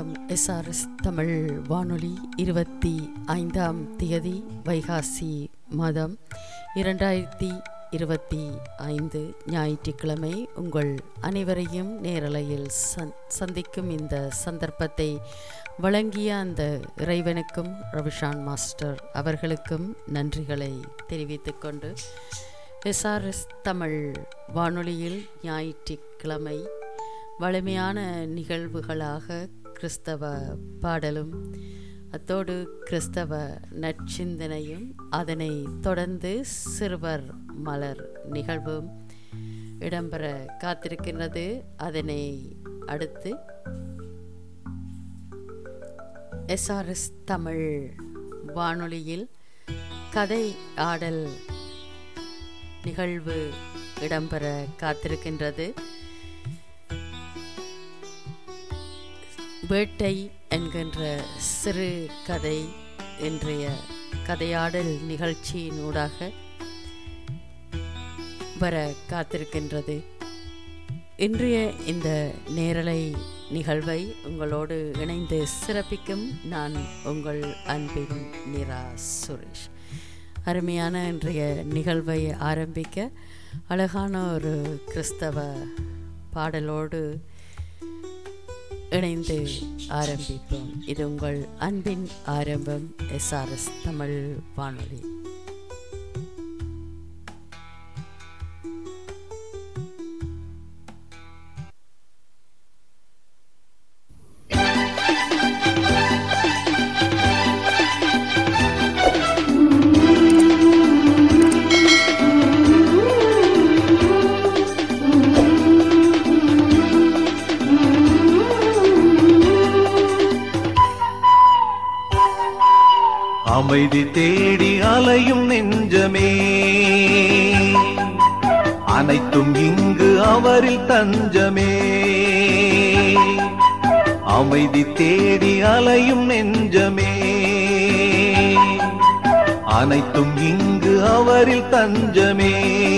வணக்கம் எஸ்ஆர்எஸ் தமிழ் வானொலி இருபத்தி ஐந்தாம் தேதி வைகாசி மாதம் இரண்டாயிரத்தி இருபத்தி ஐந்து ஞாயிற்றுக்கிழமை உங்கள் அனைவரையும் நேரலையில் சந் சந்திக்கும் இந்த சந்தர்ப்பத்தை வழங்கிய அந்த இறைவனுக்கும் ரவிஷான் மாஸ்டர் அவர்களுக்கும் நன்றிகளை தெரிவித்துக் கொண்டு எஸ்ஆர்எஸ் தமிழ் வானொலியில் ஞாயிற்றுக்கிழமை வலிமையான நிகழ்வுகளாக கிறிஸ்தவ பாடலும் அத்தோடு கிறிஸ்தவ நற்சிந்தனையும் அதனை தொடர்ந்து சிறுவர் மலர் நிகழ்வும் இடம்பெற காத்திருக்கின்றது அதனை அடுத்து எஸ்ஆர்எஸ் தமிழ் வானொலியில் கதை ஆடல் நிகழ்வு இடம்பெற காத்திருக்கின்றது வேட்டை என்கின்ற சிறு கதை இன்றைய கதையாடல் நிகழ்ச்சியினூடாக வர காத்திருக்கின்றது இன்றைய இந்த நேரலை நிகழ்வை உங்களோடு இணைந்து சிறப்பிக்கும் நான் உங்கள் அன்பின் நிரா சுரேஷ் அருமையான இன்றைய நிகழ்வை ஆரம்பிக்க அழகான ஒரு கிறிஸ்தவ பாடலோடு இணைந்து ஆரம்பிப்போம் இது உங்கள் அன்பின் ஆரம்பம் எஸ்ஆர்எஸ் தமிழ் வானொலி அமைதி தேடி அலையும் நெஞ்சமே அனைத்தும் இங்கு அவரில் தஞ்சமே அமைதி தேடி அலையும் நெஞ்சமே அனைத்தும் இங்கு அவரில் தஞ்சமே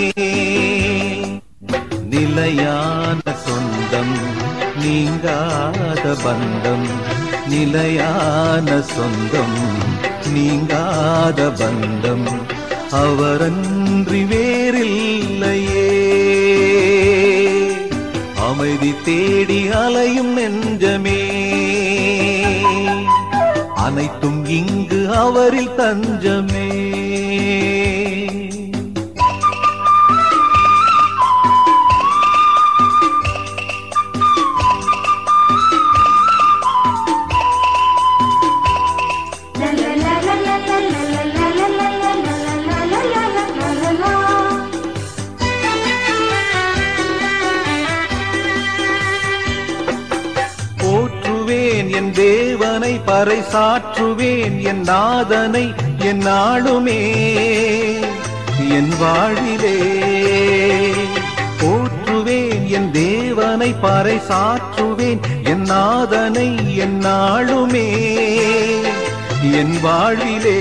நிலையான சொந்தம் நீங்காத பந்தம் நிலையான சொந்தம் நீங்காத பந்தம் அவரன்றி வேறில்லையே அமைதி தேடி அலையும் நெஞ்சமே அனைத்தும் இங்கு அவரில் தஞ்சமே போற்றுவேன் என் தேவனை பறைசாற்றுவேன் என் நாதனை என் நாளுமே என் வாழிலே போற்றுவேன் என் தேவனை பறைசாற்றுவேன் என் நாதனை என் நாளுமே என் வாழிலே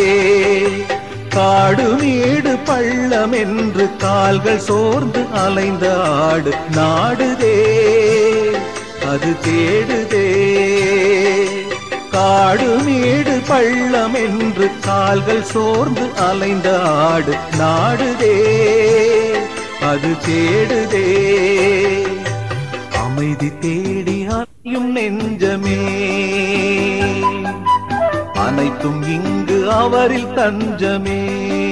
காடு மேடு பள்ளம் என்று கால்கள் சோர்ந்து அலைந்த ஆடு நாடுதே அது தேடுதே காடு மேடு பள்ளம் என்று கால்கள் சோர்ந்து அலைந்த ஆடு நாடுதே அது தேடுதே அமைதி தேடி அலையும் நெஞ்சமே அனைத்தும் இங்கு அவரில் தஞ்சமே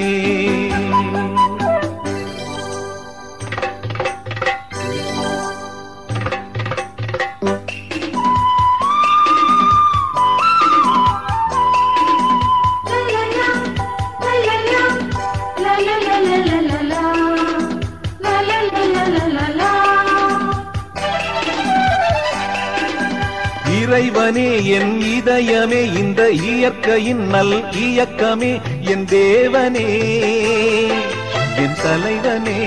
இறைவனே என் இதயமே இந்த இயற்கையின் நல் இயக்கமே என் தேவனே என் தலைவனே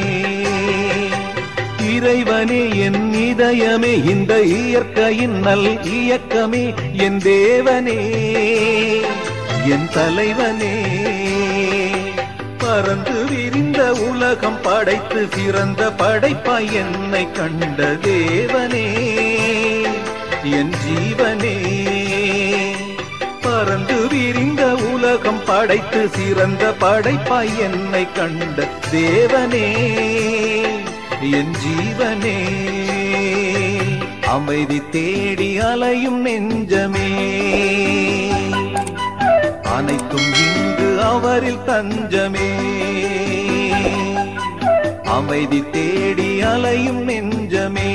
இறைவனே என் இதயமே இந்த இயற்கையின் நல் இயக்கமே என் தேவனே என் தலைவனே பறந்து விரிந்த உலகம் படைத்து சிறந்த படைப்பாய் என்னை கண்ட தேவனே என் ஜீவனே பறந்து விரிந்த உலகம் படைத்து சிறந்த படைப்பாய் என்னை கண்ட தேவனே என் ஜீவனே அமைதி தேடி அலையும் நெஞ்சமே அனைத்தும் இங்கு அவரில் தஞ்சமே அமைதி தேடி அலையும் நெஞ்சமே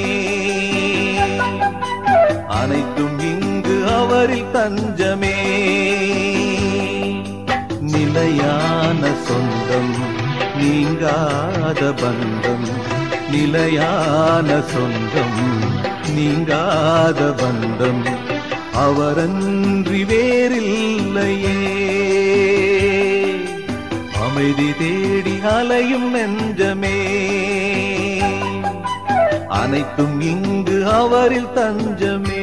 அனைத்தும் இங்கு அவரில் தஞ்சமே நிலையான சொந்தம் நீங்காத பந்தம் நிலையான சொந்தம் நீங்காத பந்தம் அவரன்றி வேறில்லையே அமைதி தேடி அலையும் நெஞ்சமே அனைத்தும் இங்கு அவரில் தஞ்சமே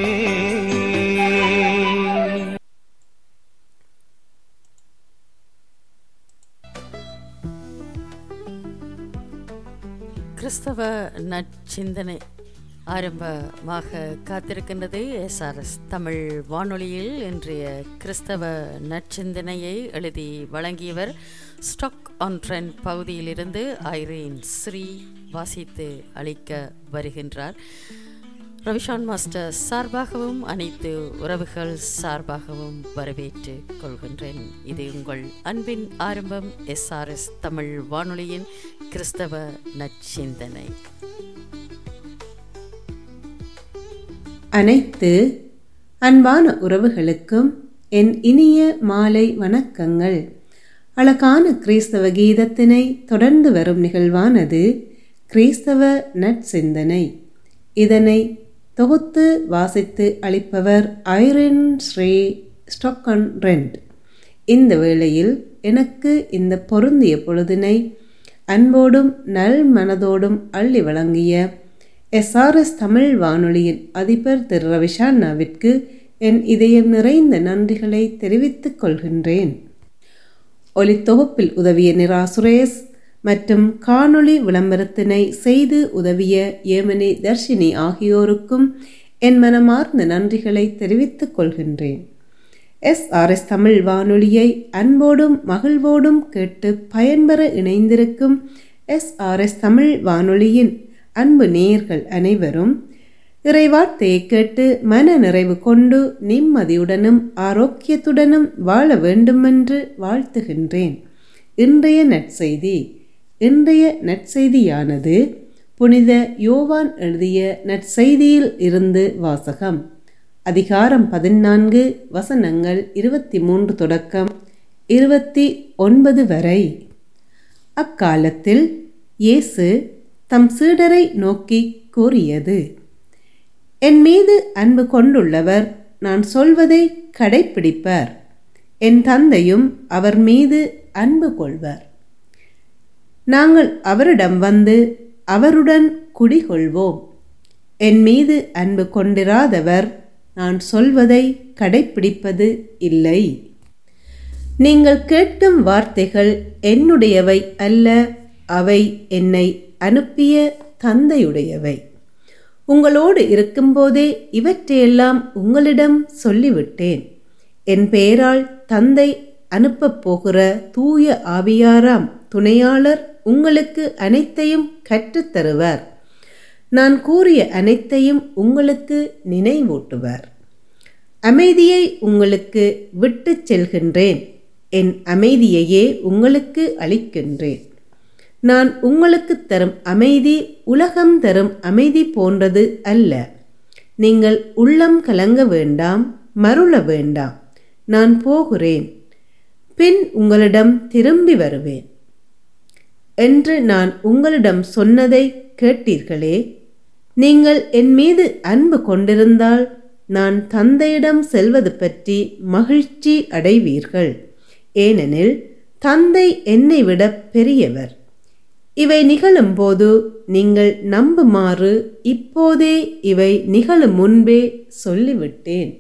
கிறிஸ்தவ நற்சிந்தனை ஆரம்பமாக காத்திருக்கின்றது எஸ்ஆர்எஸ் தமிழ் வானொலியில் இன்றைய கிறிஸ்தவ நற்சிந்தனையை எழுதி வழங்கியவர் ஸ்டாக் ஆன் ட்ரெண்ட் பகுதியிலிருந்து ஐரீன் ஸ்ரீ வாசித்து அளிக்க வருகின்றார் ரவிஷான் மாஸ்டர் சார்பாகவும் அனைத்து உறவுகள் சார்பாகவும் வரவேற்றுக் கொள்கின்றேன் இது உங்கள் அன்பின் ஆரம்பம் எஸ்ஆர்எஸ் தமிழ் வானொலியின் கிறிஸ்தவ நற்சிந்தனை அனைத்து அன்பான உறவுகளுக்கும் என் இனிய மாலை வணக்கங்கள் அழகான கிறிஸ்தவ கீதத்தினை தொடர்ந்து வரும் நிகழ்வானது கிறிஸ்தவ நற்சிந்தனை இதனை தொகுத்து வாசித்து அளிப்பவர் ஐரின் ஸ்ரீ ஸ்டொக்கன் ரெண்ட் இந்த வேளையில் எனக்கு இந்த பொருந்திய பொழுதினை அன்போடும் நல் மனதோடும் அள்ளி வழங்கிய எஸ்ஆர்எஸ் தமிழ் வானொலியின் அதிபர் திரு ரவிஷாண்ணாவிற்கு என் இதயம் நிறைந்த நன்றிகளை தெரிவித்துக் கொள்கின்றேன் ஒலித்தொகுப்பில் உதவிய நிரா சுரேஷ் மற்றும் காணொளி விளம்பரத்தினை செய்து உதவிய ஏமனி தர்ஷினி ஆகியோருக்கும் என் மனமார்ந்த நன்றிகளை தெரிவித்துக் கொள்கின்றேன் எஸ்ஆர்எஸ் தமிழ் வானொலியை அன்போடும் மகிழ்வோடும் கேட்டு பயன்பெற இணைந்திருக்கும் எஸ்ஆர்எஸ் தமிழ் வானொலியின் அன்பு நேயர்கள் அனைவரும் இறைவார்த்தையை கேட்டு மன நிறைவு கொண்டு நிம்மதியுடனும் ஆரோக்கியத்துடனும் வாழ வேண்டுமென்று வாழ்த்துகின்றேன் இன்றைய நற்செய்தி இன்றைய நற்செய்தியானது புனித யோவான் எழுதிய நற்செய்தியில் இருந்து வாசகம் அதிகாரம் பதினான்கு வசனங்கள் இருபத்தி மூன்று தொடக்கம் இருபத்தி ஒன்பது வரை அக்காலத்தில் இயேசு தம் சீடரை நோக்கி கூறியது என் மீது அன்பு கொண்டுள்ளவர் நான் சொல்வதை கடைப்பிடிப்பார் என் தந்தையும் அவர் மீது அன்பு கொள்வார் நாங்கள் அவரிடம் வந்து அவருடன் குடிகொள்வோம் என் மீது அன்பு கொண்டிராதவர் நான் சொல்வதை கடைப்பிடிப்பது இல்லை நீங்கள் கேட்கும் வார்த்தைகள் என்னுடையவை அல்ல அவை என்னை அனுப்பிய தந்தையுடையவை உங்களோடு இருக்கும்போதே இவற்றையெல்லாம் உங்களிடம் சொல்லிவிட்டேன் என் பெயரால் தந்தை அனுப்பப் போகிற தூய ஆவியாராம் துணையாளர் உங்களுக்கு அனைத்தையும் கற்றுத்தருவார் நான் கூறிய அனைத்தையும் உங்களுக்கு நினைவூட்டுவார் அமைதியை உங்களுக்கு விட்டுச் செல்கின்றேன் என் அமைதியையே உங்களுக்கு அளிக்கின்றேன் நான் உங்களுக்கு தரும் அமைதி உலகம் தரும் அமைதி போன்றது அல்ல நீங்கள் உள்ளம் கலங்க வேண்டாம் மருள வேண்டாம் நான் போகிறேன் பின் உங்களிடம் திரும்பி வருவேன் என்று நான் உங்களிடம் சொன்னதை கேட்டீர்களே நீங்கள் என் மீது அன்பு கொண்டிருந்தால் நான் தந்தையிடம் செல்வது பற்றி மகிழ்ச்சி அடைவீர்கள் ஏனெனில் தந்தை என்னை விட பெரியவர் இவை நிகழும்போது நீங்கள் நம்புமாறு இப்போதே இவை நிகழும் முன்பே சொல்லிவிட்டேன்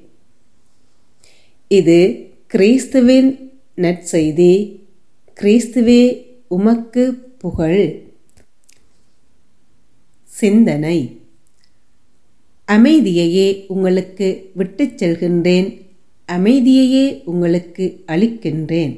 இது கிறிஸ்துவின் நற்செய்தி கிறிஸ்துவே உமக்கு புகழ் சிந்தனை அமைதியையே உங்களுக்கு விட்டுச் செல்கின்றேன் அமைதியையே உங்களுக்கு அளிக்கின்றேன்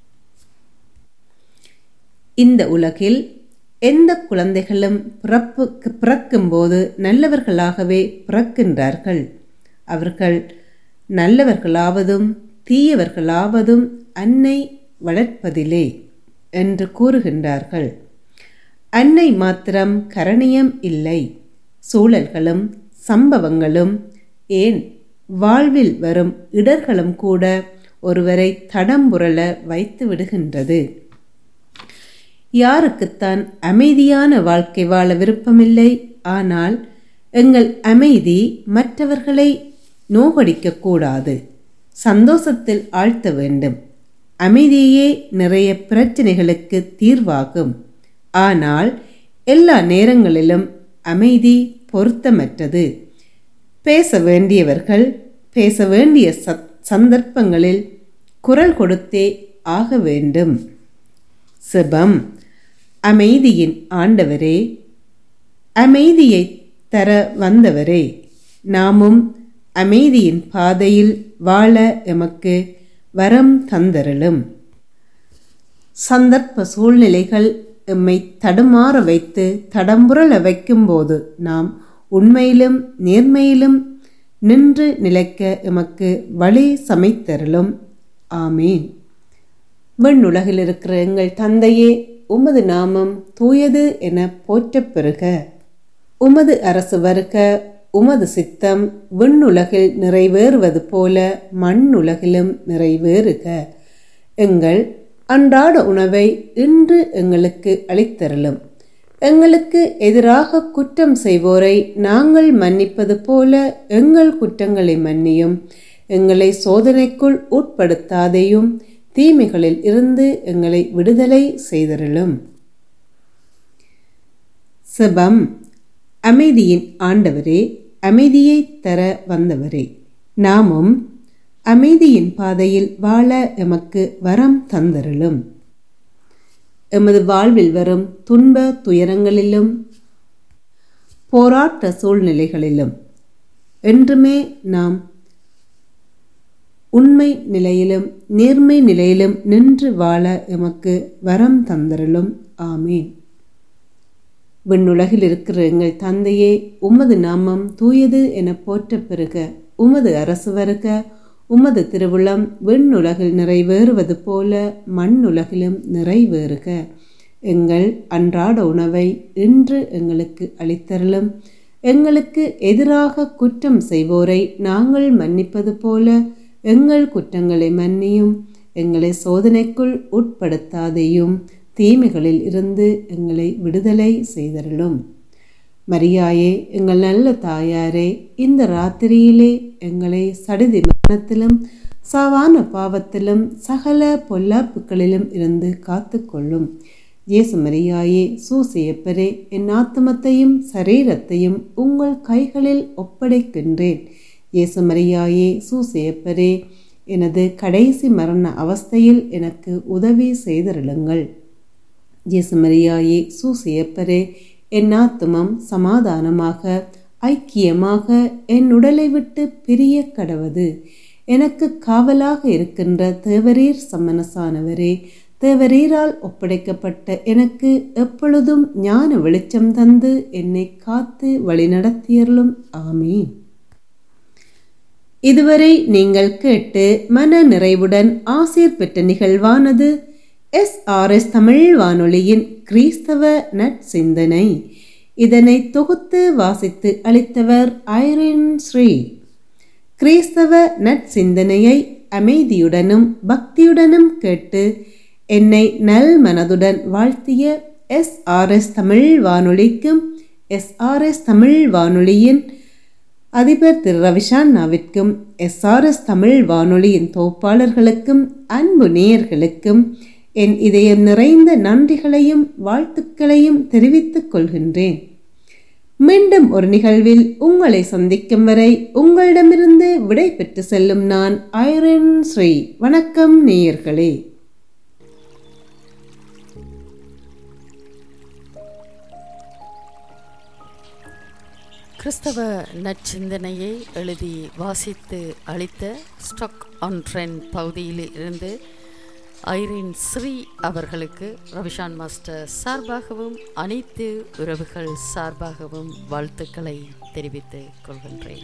இந்த உலகில் எந்த குழந்தைகளும் பிறப்பு பிறக்கும்போது நல்லவர்களாகவே பிறக்கின்றார்கள் அவர்கள் நல்லவர்களாவதும் தீயவர்களாவதும் அன்னை வளர்ப்பதிலே என்று கூறுகின்றார்கள் அன்னை மாத்திரம் கரணியம் இல்லை சூழல்களும் சம்பவங்களும் ஏன் வாழ்வில் வரும் இடர்களும் கூட ஒருவரை தடம்புரள வைத்து விடுகின்றது யாருக்குத்தான் அமைதியான வாழ்க்கை வாழ விருப்பமில்லை ஆனால் எங்கள் அமைதி மற்றவர்களை நோகடிக்க கூடாது சந்தோஷத்தில் ஆழ்த்த வேண்டும் அமைதியே நிறைய பிரச்சனைகளுக்கு தீர்வாகும் ஆனால் எல்லா நேரங்களிலும் அமைதி பொருத்தமற்றது பேச வேண்டியவர்கள் பேச வேண்டிய சந்தர்ப்பங்களில் குரல் கொடுத்தே ஆக வேண்டும் சிபம் அமைதியின் ஆண்டவரே அமைதியை தர வந்தவரே நாமும் அமைதியின் பாதையில் வாழ எமக்கு வரம் தந்தரலும் சந்தர்ப்ப சூழ்நிலைகள் எம்மை தடுமாற வைத்து தடம்புரள வைக்கும்போது நாம் உண்மையிலும் நேர்மையிலும் நின்று நிலைக்க எமக்கு வழி சமைத்தரலும் ஆமீன் விண்ணுலகில் இருக்கிற எங்கள் தந்தையே உமது நாமம் தூயது என போற்றப் பெறுக உமது அரசு வருக உமது சித்தம் விண்ணுலகில் நிறைவேறுவது போல மண்ணுலகிலும் நிறைவேறுக எங்கள் அன்றாட உணவை இன்று எங்களுக்கு அளித்தரலும் எங்களுக்கு எதிராக குற்றம் செய்வோரை நாங்கள் மன்னிப்பது போல எங்கள் குற்றங்களை மன்னியும் எங்களை சோதனைக்குள் உட்படுத்தாதையும் தீமைகளில் இருந்து எங்களை விடுதலை செய்தருளும் சிபம் அமைதியின் ஆண்டவரே அமைதியை தர வந்தவரே நாமும் அமைதியின் பாதையில் வாழ எமக்கு வரம் தந்தருளும் எமது வாழ்வில் வரும் துன்ப துயரங்களிலும் போராட்ட சூழ்நிலைகளிலும் என்றுமே நாம் உண்மை நிலையிலும் நேர்மை நிலையிலும் நின்று வாழ எமக்கு வரம் தந்தருளும் ஆமீன் விண்ணுலகில் இருக்கிற எங்கள் தந்தையே உமது நாமம் தூயது என போற்ற பெறுக உமது அரசு வருக உமது திருவுளம் விண்ணுலகில் நிறைவேறுவது போல மண்ணுலகிலும் நிறைவேறுக எங்கள் அன்றாட உணவை இன்று எங்களுக்கு அளித்தரலும் எங்களுக்கு எதிராக குற்றம் செய்வோரை நாங்கள் மன்னிப்பது போல எங்கள் குற்றங்களை மன்னியும் எங்களை சோதனைக்குள் உட்படுத்தாதையும் தீமைகளில் இருந்து எங்களை விடுதலை செய்தருளும் மரியாயே எங்கள் நல்ல தாயாரே இந்த ராத்திரியிலே எங்களை சடுதி மரணத்திலும் சாவான பாவத்திலும் சகல பொல்லாப்புகளிலும் இருந்து காத்துக்கொள்ளும் இயேசு மரியாயே சூசியப்பரே என் ஆத்மத்தையும் சரீரத்தையும் உங்கள் கைகளில் ஒப்படைக்கின்றேன் இயேசு மரியாயே சூசியப்பரே எனது கடைசி மரண அவஸ்தையில் எனக்கு உதவி செய்தருளுங்கள் இயேசு மரியாயே சூசியப்பரே என் ஆத்துமம் சமாதானமாக ஐக்கியமாக என் உடலை விட்டு பிரிய கடவது எனக்கு காவலாக இருக்கின்ற தேவரீர் சம்மனசானவரே தேவரீரால் ஒப்படைக்கப்பட்ட எனக்கு எப்பொழுதும் ஞான வெளிச்சம் தந்து என்னை காத்து வழிநடத்தியர்களும் ஆமீன் இதுவரை நீங்கள் கேட்டு மன நிறைவுடன் ஆசீர் பெற்ற நிகழ்வானது எஸ் ஆர் எஸ் தமிழ் வானொலியின் கிறிஸ்தவ நற்சிந்தனை இதனை தொகுத்து வாசித்து அளித்தவர் ஐரின் ஸ்ரீ கிறிஸ்தவ நற்சிந்தனையை அமைதியுடனும் பக்தியுடனும் கேட்டு என்னை நல் மனதுடன் வாழ்த்திய எஸ் ஆர் எஸ் தமிழ் வானொலிக்கும் எஸ் ஆர் எஸ் தமிழ் வானொலியின் அதிபர் திரு ரவிஷான்னாவிற்கும் எஸ்ஆர்எஸ் தமிழ் வானொலியின் தொகுப்பாளர்களுக்கும் அன்பு நேயர்களுக்கும் என் இதயம் நிறைந்த நன்றிகளையும் வாழ்த்துக்களையும் தெரிவித்துக் கொள்கின்றேன் மீண்டும் ஒரு நிகழ்வில் உங்களை சந்திக்கும் வரை உங்களிடமிருந்து விடை பெற்று செல்லும் நான் ஐரன் ஸ்ரீ வணக்கம் நேயர்களே கிறிஸ்தவ நற்சிந்தனையை எழுதி வாசித்து அளித்த ஸ்டாக் ஆன் ட்ரெண்ட் பகுதியில் இருந்து ஐரின் ஸ்ரீ அவர்களுக்கு ரவிஷான் மாஸ்டர் சார்பாகவும் அனைத்து உறவுகள் சார்பாகவும் வாழ்த்துக்களை தெரிவித்துக் கொள்கின்றேன்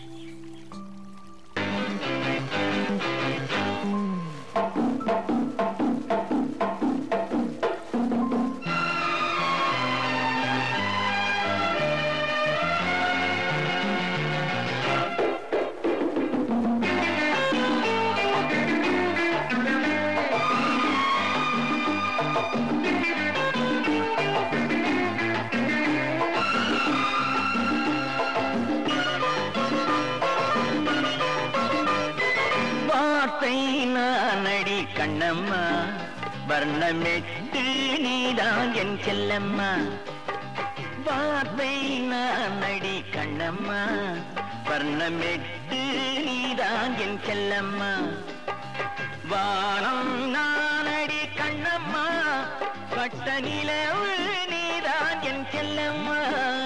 வார்த்தை நானடி கண்ணம்மா வர்ணமெட்டு நீதான் என் செல்லம்மா வார்த்தை நானடி கண்ணம்மா வர்ணமெட்டு நீதான் என் செல்லம்மா வானம் நானடி கண்ணம்மா வட்ட நிலவு நீதான் என் செல்லம்மா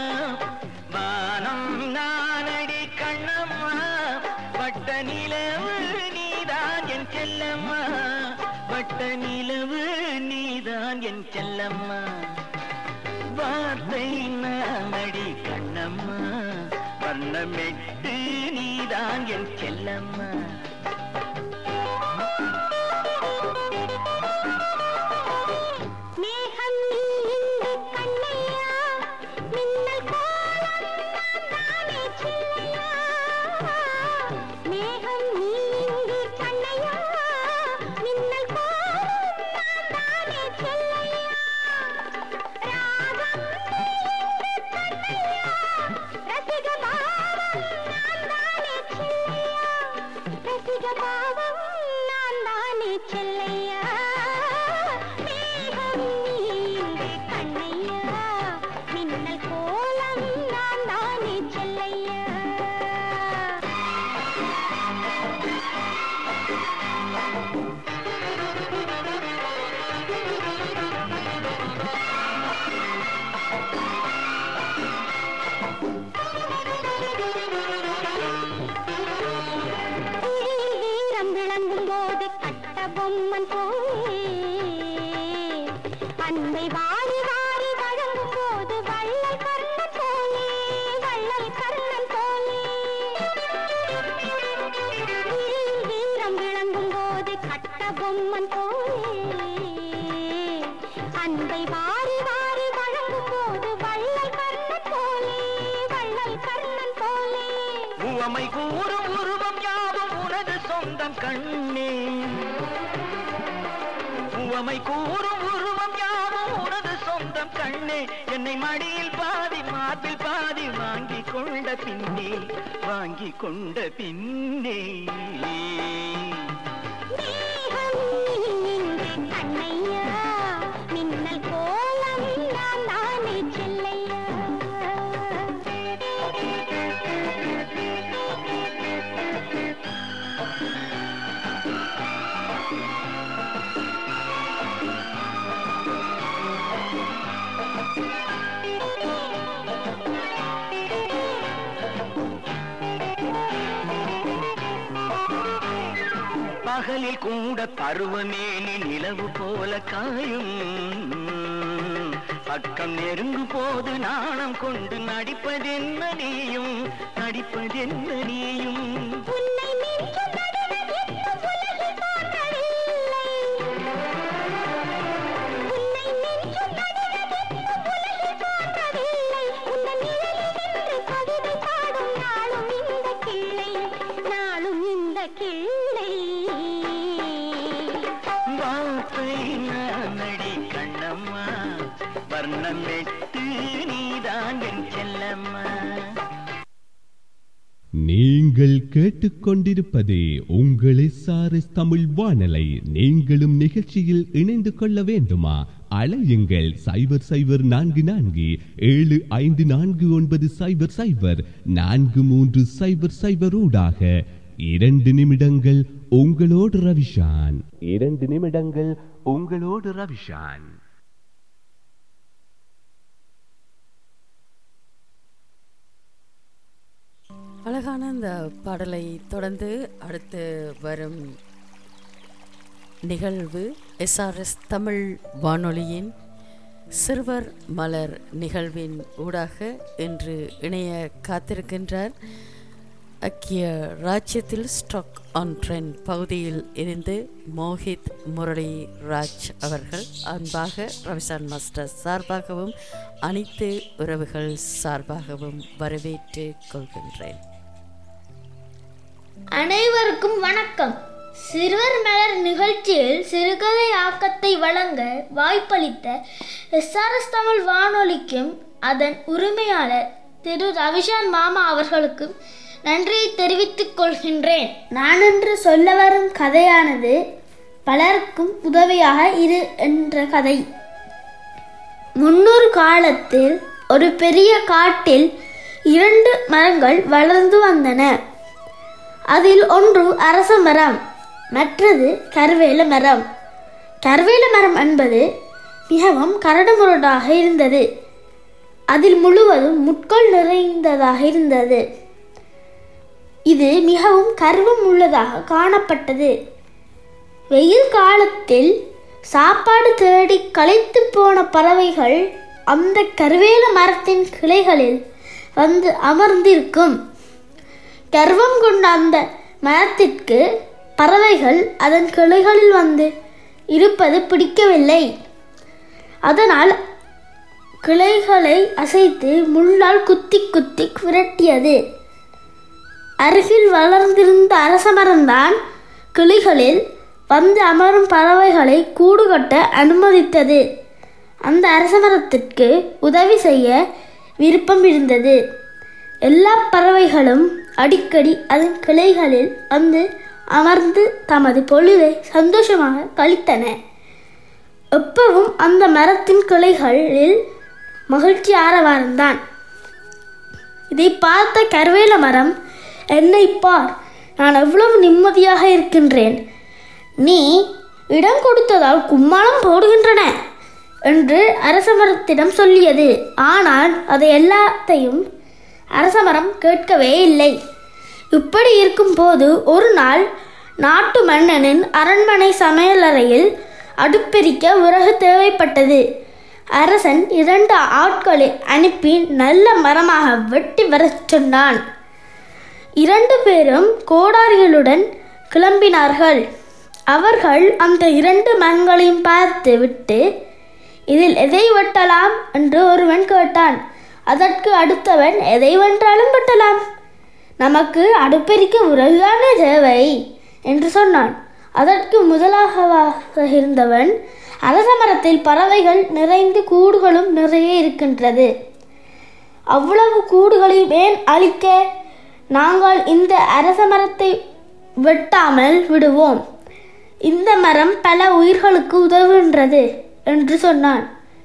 வானம் நானடி கண்ணம்மா வட்ட நிலவு நீதான் என் செல்லம்மா வட்ட நிலவு நீதான் என் செல்லம்மா வார்த்தை நானடி கண்ணம்மா வண்ணமெட்டு நீதான் என் செல்லம்மா மேகம் நீண்டு கண்ணையா மின்னல் கோலம் நானே சில்லையா மேகம் நீண்டு கண்ணையா மின்னல் கோலம் நானே சில்லையா ராகம் நீண்டு கண்ணையா ரசிக பாவம் நானே சில்லையா ரசிக பாவம் நான் தானே செல்லையா மேகம் நீண்டு கண்ணையா மின்னல் கோலம் நான் தானே செல்லையா வீரம் விளங்கும் போது கட்ட பொம்மன் போலே அன்பை வாரி வாரி வழங்கும் போது வள்ளல் கர்ணன் போலே வள்ளல் கர்ணன் போலே வீரம் விளங்கும் போது கட்ட பொம்மன் போலே அன்பை வாரி வாரி வழங்கும் போது வள்ளல் கர்ணன் போலே வள்ளல் கர்ணன் போலே உவமை கூறும் உருவம் யாவும் உனது சொந்தம் கண்ணே உவமை கூறும் உருவம் யாவும் உனது சொந்தம் கண்ணே என்னை மடியில் பாதி மார்பில் பாதி வாங்கி கொண்ட பின்னே வாங்கி கொண்ட பின்னே மேகம் நீண்டு கண்ணையா மின்னல் கோலம் நான் தானே செல்லையா பகலில் கூட பருவமேனி நிலவு போல காயும் பக்கம் நெருங்கும் போது நாணம் கொண்டு நடிப்பதென்ன நீயும் நடிப்பதென்ன நீயும் உன்னை மிஞ்சும் நடுவர் இன்னும் உலகில் தோன்றவில்லை. உன்னை மிஞ்சும் நடுவர் இன்னும் உலகில் தோன்றவில்லை. உந்தன் நிழலில் நின்று கவிதை பாடும் நாளும் இந்த கிள்ளை, நாளும் இந்த கிள்ளை வார்த்தை நானடி கண்ணம்மா வர்ணம் வெட்டு நீதான் என் செல்லம்மா நீங்கள் கேட்டுக்கொண்டிருப்பது உங்கள் எஸ்ஆர்எஸ் தமிழ் வானலை நீங்களும் நிகழ்ச்சியில் இணைந்து கொள்ள வேண்டுமா அலையுங்கள் சைபர் சைபர் நான்கு நான்கு ஏழு ஐந்து நான்கு ஒன்பது சைபர் சைபர் நான்கு மூன்று சைபர் சைபர் ஊடாக இரண்டு நிமிடங்கள் உங்களோடு ரவிஷான் இரண்டு நிமிடங்கள் உங்களோடு ரவிஷான் அழகான அந்த பாடலை தொடர்ந்து அடுத்து வரும் நிகழ்வு எஸ்ஆர்எஸ் தமிழ் வானொலியின் சிறுவர் மலர் நிகழ்வின் ஊடாக இன்று இணைய காத்திருக்கின்றார் அக்கிய ராஜ்யத்தில் ஸ்டாக் ஆன் ட்ரெண்ட் பகுதியில் இருந்து மோஹித் முரளி ராஜ் அவர்கள் அன்பாக ரவிசான் மாஸ்டர் சார்பாகவும் அனைத்து உறவுகள் சார்பாகவும் வரவேற்று கொள்கின்றேன் அனைவருக்கும் வணக்கம் சிறுவர் மலர் நிகழ்ச்சியில் சிறுகதை ஆக்கத்தை வழங்க வாய்ப்பளித்த எஸ்ஆர்எஸ் தமிழ் வானொலிக்கும் அதன் உரிமையாளர் திரு ரவிஷான் மாமா அவர்களுக்கும் நன்றியை தெரிவித்துக் கொள்கின்றேன் நான் இன்று சொல்ல வரும் கதையானது பலருக்கும் உதவியாக இரு என்ற கதை முன்னொரு காலத்தில் ஒரு பெரிய காட்டில் இரண்டு மரங்கள் வளர்ந்து வந்தன அதில் ஒன்று அரச மரம் மற்றது கருவேல மரம் கருவேல மரம் என்பது மிகவும் கரடுமுரடாக இருந்தது அதில் முழுவதும் முட்கள் நிறைந்ததாக இருந்தது இது மிகவும் கர்வம் உள்ளதாக காணப்பட்டது வெயில் காலத்தில் சாப்பாடு தேடி களைத்து போன பறவைகள் அந்த கருவேல மரத்தின் கிளைகளில் வந்து அமர்ந்திருக்கும் கர்வம் கொண்ட அந்த மரத்திற்கு பறவைகள் அதன் கிளைகளில் வந்து இருப்பது பிடிக்கவில்லை அதனால் கிளைகளை அசைத்து முள்ளால் குத்தி குத்தி விரட்டியது அருகில் வளர்ந்திருந்த அரச மரம்தான் கிளிகளில் வந்து அமரும் பறவைகளை கூடு கட்ட அனுமதித்தது அந்த அரச மரத்திற்கு உதவி செய்ய விருப்பம் இருந்தது எல்லா பறவைகளும் அடிக்கடி அதன் கிளைகளில் வந்து அமர்ந்து தமது பொழுதை சந்தோஷமாக கழித்தன எப்பவும் அந்த மரத்தின் கிளைகளில் மகிழ்ச்சி ஆரவாரம்தான் இதை பார்த்த கருவேல மரம் என்னை பார் நான் எவ்வளவு நிம்மதியாக இருக்கின்றேன் நீ இடம் கொடுத்ததால் கும்மாளம் போடுகின்றன என்று அரச மரத்திடம் சொல்லியது ஆனால் அதை எல்லாத்தையும் அரச மரம் கேட்கவே இல்லை இப்படி இருக்கும்போது ஒரு நாள் நாட்டு மன்னனின் அரண்மனை சமையலறையில் அடுப்பெரிக்க விறகு தேவைப்பட்டது அரசன் இரண்டு ஆட்களை அனுப்பி நல்ல மரமாக வெட்டி வரச் சொன்னான் இரண்டு பேரும் கோடாரிகளுடன் கிளம்பினார்கள் அவர்கள் அந்த இரண்டு மரங்களையும் பார்த்து விட்டு இதில் எதை வெட்டலாம் என்று ஒருவன் கேட்டான் அதற்கு அடுத்தவன் எதை வென்றாலும் வெட்டலாம் நமக்கு அடுப்பெரிக்க உறவுதானே தேவை என்று சொன்னான் அதற்கு முதலாக இருந்தவன் அரச மரத்தில் பறவைகள் நிறைந்து கூடுகளும் நிறைய இருக்கின்றது அவ்வளவு கூடுகளையும் ஏன் அழிக்க நாங்கள் இந்த அரச மரத்தை வெட்டாமல் விடுவோம் இந்த மரம் பல உயிர்களுக்கு உதவுகின்றது என்று சொன்னான்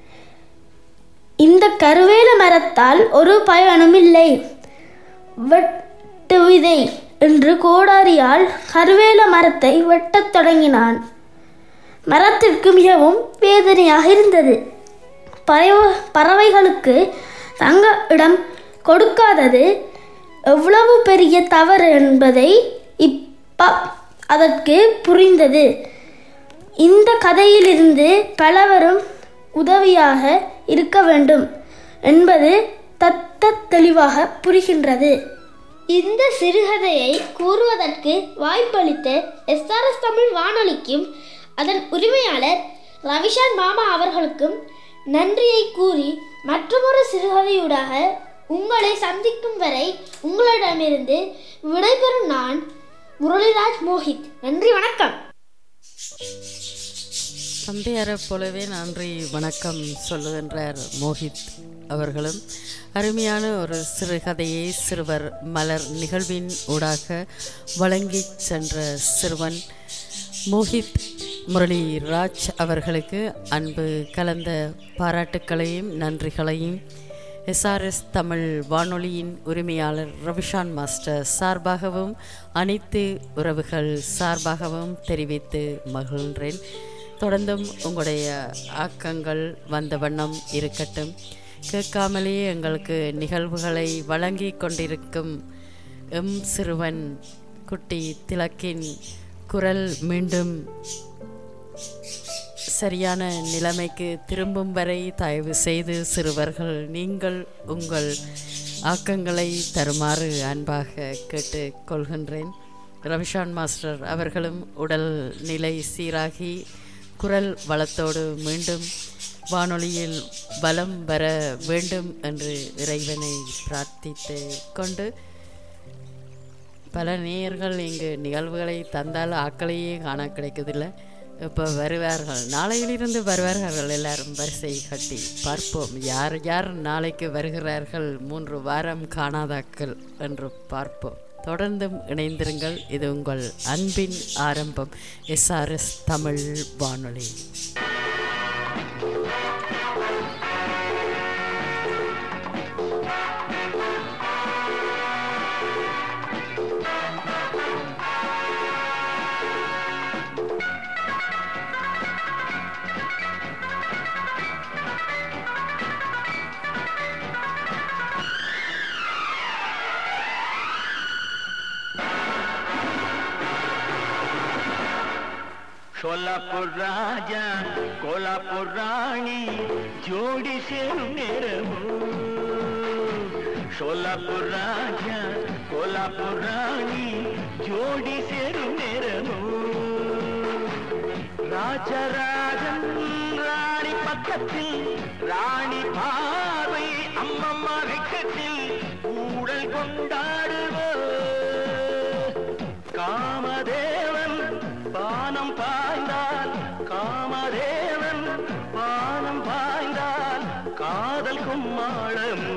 இந்த கருவேல மரத்தால் ஒரு பயனும் இல்லை வெட்டு விதை என்று கோடாரியால் கருவேல மரத்தை வெட்டத் தொடங்கினான் மரத்திற்கு மிகவும் வேதனையாக இருந்தது பறவை பறவைகளுக்கு தங்க இடம் கொடுக்காதது எவ்வளவு பெரிய தவறு என்பதை இப்ப அதற்கு புரிந்தது இந்த கதையிலிருந்து பலவரும் உதவியாக இருக்க வேண்டும் என்பது தத்த தெளிவாக புரிகின்றது இந்த சிறுகதையை கூறுவதற்கு வாய்ப்பளித்த எஸ்ஆர்எஸ் தமிழ் வானொலிக்கும் அதன் உரிமையாளர் ரவிஷான் மாமா அவர்களுக்கும் நன்றியை கூறி மற்றொரு சிறுகதையூடாக உங்களை சந்திக்கும் வரை உங்களிடமிருந்து விடைபெறும் நான் முரளிராஜ் மோஹித் நன்றி வணக்கம் தந்தையாரைப் போலவே நன்றி வணக்கம் சொல்லுகின்றார் மோஹித் அவர்களும் அருமையான ஒரு சிறுகதையை சிறுவர் மலர் நிகழ்வின் ஊடாக வழங்கிச் சென்ற சிறுவன் மோஹித் முரளி ராஜ் அவர்களுக்கு அன்பு கலந்த பாராட்டுக்களையும் நன்றிகளையும் எஸ்ஆர்எஸ் தமிழ் வானொலியின் உரிமையாளர் ரவிஷான் மாஸ்டர் சார்பாகவும் அனைத்து உறவுகள் சார்பாகவும் தெரிவித்து மகிழ்கிறேன் தொடர்ந்தும் உங்களுடைய ஆக்கங்கள் வந்த வண்ணம் இருக்கட்டும் கேட்காமலேயே எங்களுக்கு நிகழ்வுகளை வழங்கி கொண்டிருக்கும் எம் சிறுவன் குட்டி திலக்கின் குரல் மீண்டும் சரியான நிலைமைக்கு திரும்பும் வரை தயவு செய்து சிறுவர்கள் நீங்கள் உங்கள் ஆக்கங்களை தருமாறு அன்பாக கேட்டுக் கொள்கின்றேன் ரவிஷான் மாஸ்டர் அவர்களும் உடல் நிலை சீராகி குரல் வளத்தோடு மீண்டும் வானொலியில் பலம் வர வேண்டும் என்று இறைவனை பிரார்த்தித்து கொண்டு பல நேயர்கள் இங்கு நிகழ்வுகளை தந்தால் ஆக்களையே காண கிடைக்கதில்லை இப்போ வருவார்கள் நாளையிலிருந்து வருவார்கள் எல்லாரும் வரிசை கட்டி பார்ப்போம் யார் யார் நாளைக்கு வருகிறார்கள் மூன்று வாரம் காணாதாக்கள் என்று பார்ப்போம் தொடர்ந்தும் இணைந்திருங்கள் இது உங்கள் அன்பின் ஆரம்பம் எஸ்ஆர்எஸ் தமிழ் வானொலி சோலாப்பூர் ராஜா கோலாப்பூர் ராணி ஜோடி சேரும் நேரமோ சோலாப்பூர் ராஜா கோலாப்பூர் ராணி ஜோடி சேரும் நேரமோ ராஜராஜன் ராணி பக்கத்தில் ராணி பார்வை அம்மம்மா வெக்கத்தில் ஊடல் கொண்டாடுவோ காமதேவன் பானம் பாய்ந்தால் காமதேவன் பானம் பாய்ந்தால் காதல் கும்மாளமோ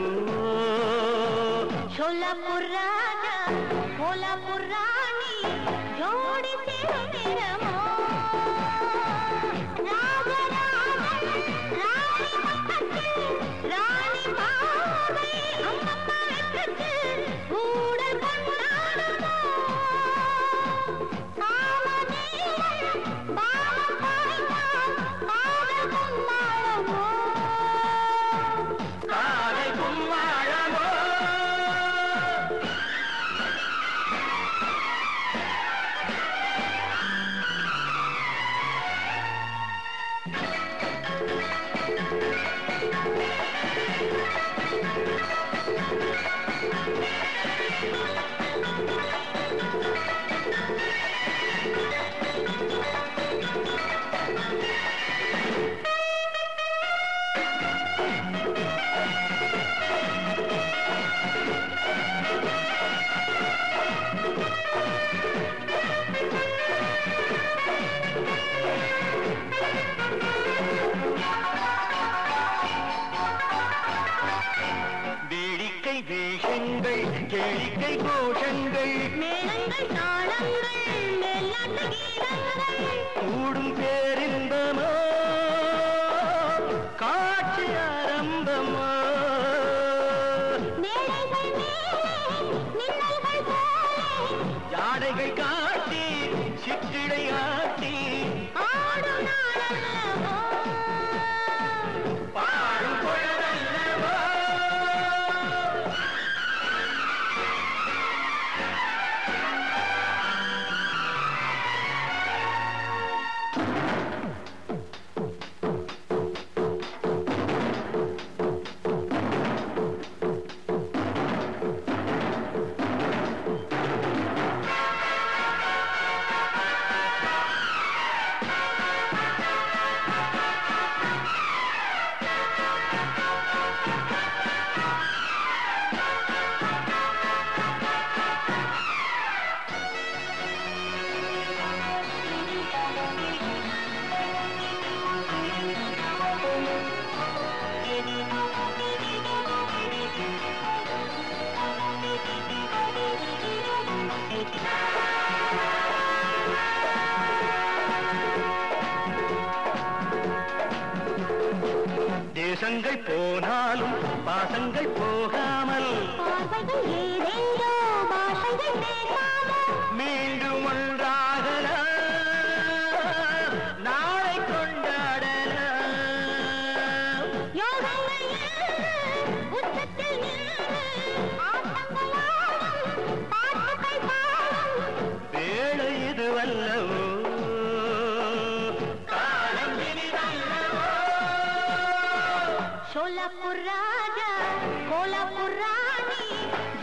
சோலாப்பூர் ராஜா கோலாப்பூர் ராணி ஜோடி சேரும் நேரமோ ராஜராஜன் ராணி பக்கத்தில் ராணி பாவை அம்மம்மா வெக்கத்தில் ஊடல் கொண்டாடுமோ காமதேவன் பாவம் பாய்ந்தான் காதல் கொண்டாடுமோ காதல் கும்மாளமோ வேடிக்கை வேஷங்கள் கேளிக்கை கோஷங்கள் மேளங்கள் தாளங்கள் மேல்நாட்டு கீதங்கள் கூடும் பேரின்பமோ காட்சி ஆரம்பமோ மேடைகள் மேலே மின்னல்கள் போலே ஜாடைகள் காட்டி சிற்றிடை ஆட்டி ஆடும் நாளல்லவோ பாடும் பொழுதல்லவோ தேசங்கள் போனாலும் பாசங்கள் போகாமல் பார்வைகள் ஏதெங்கோ பாஷைகள் பேசாமல் மீண்டும் ஒன்றாகலாம் நாளை கொண்டாடலாம் யோகங்கள் ஏழு, உச்சத்தில் நின்று ஆட்டங்கள் ஆடும்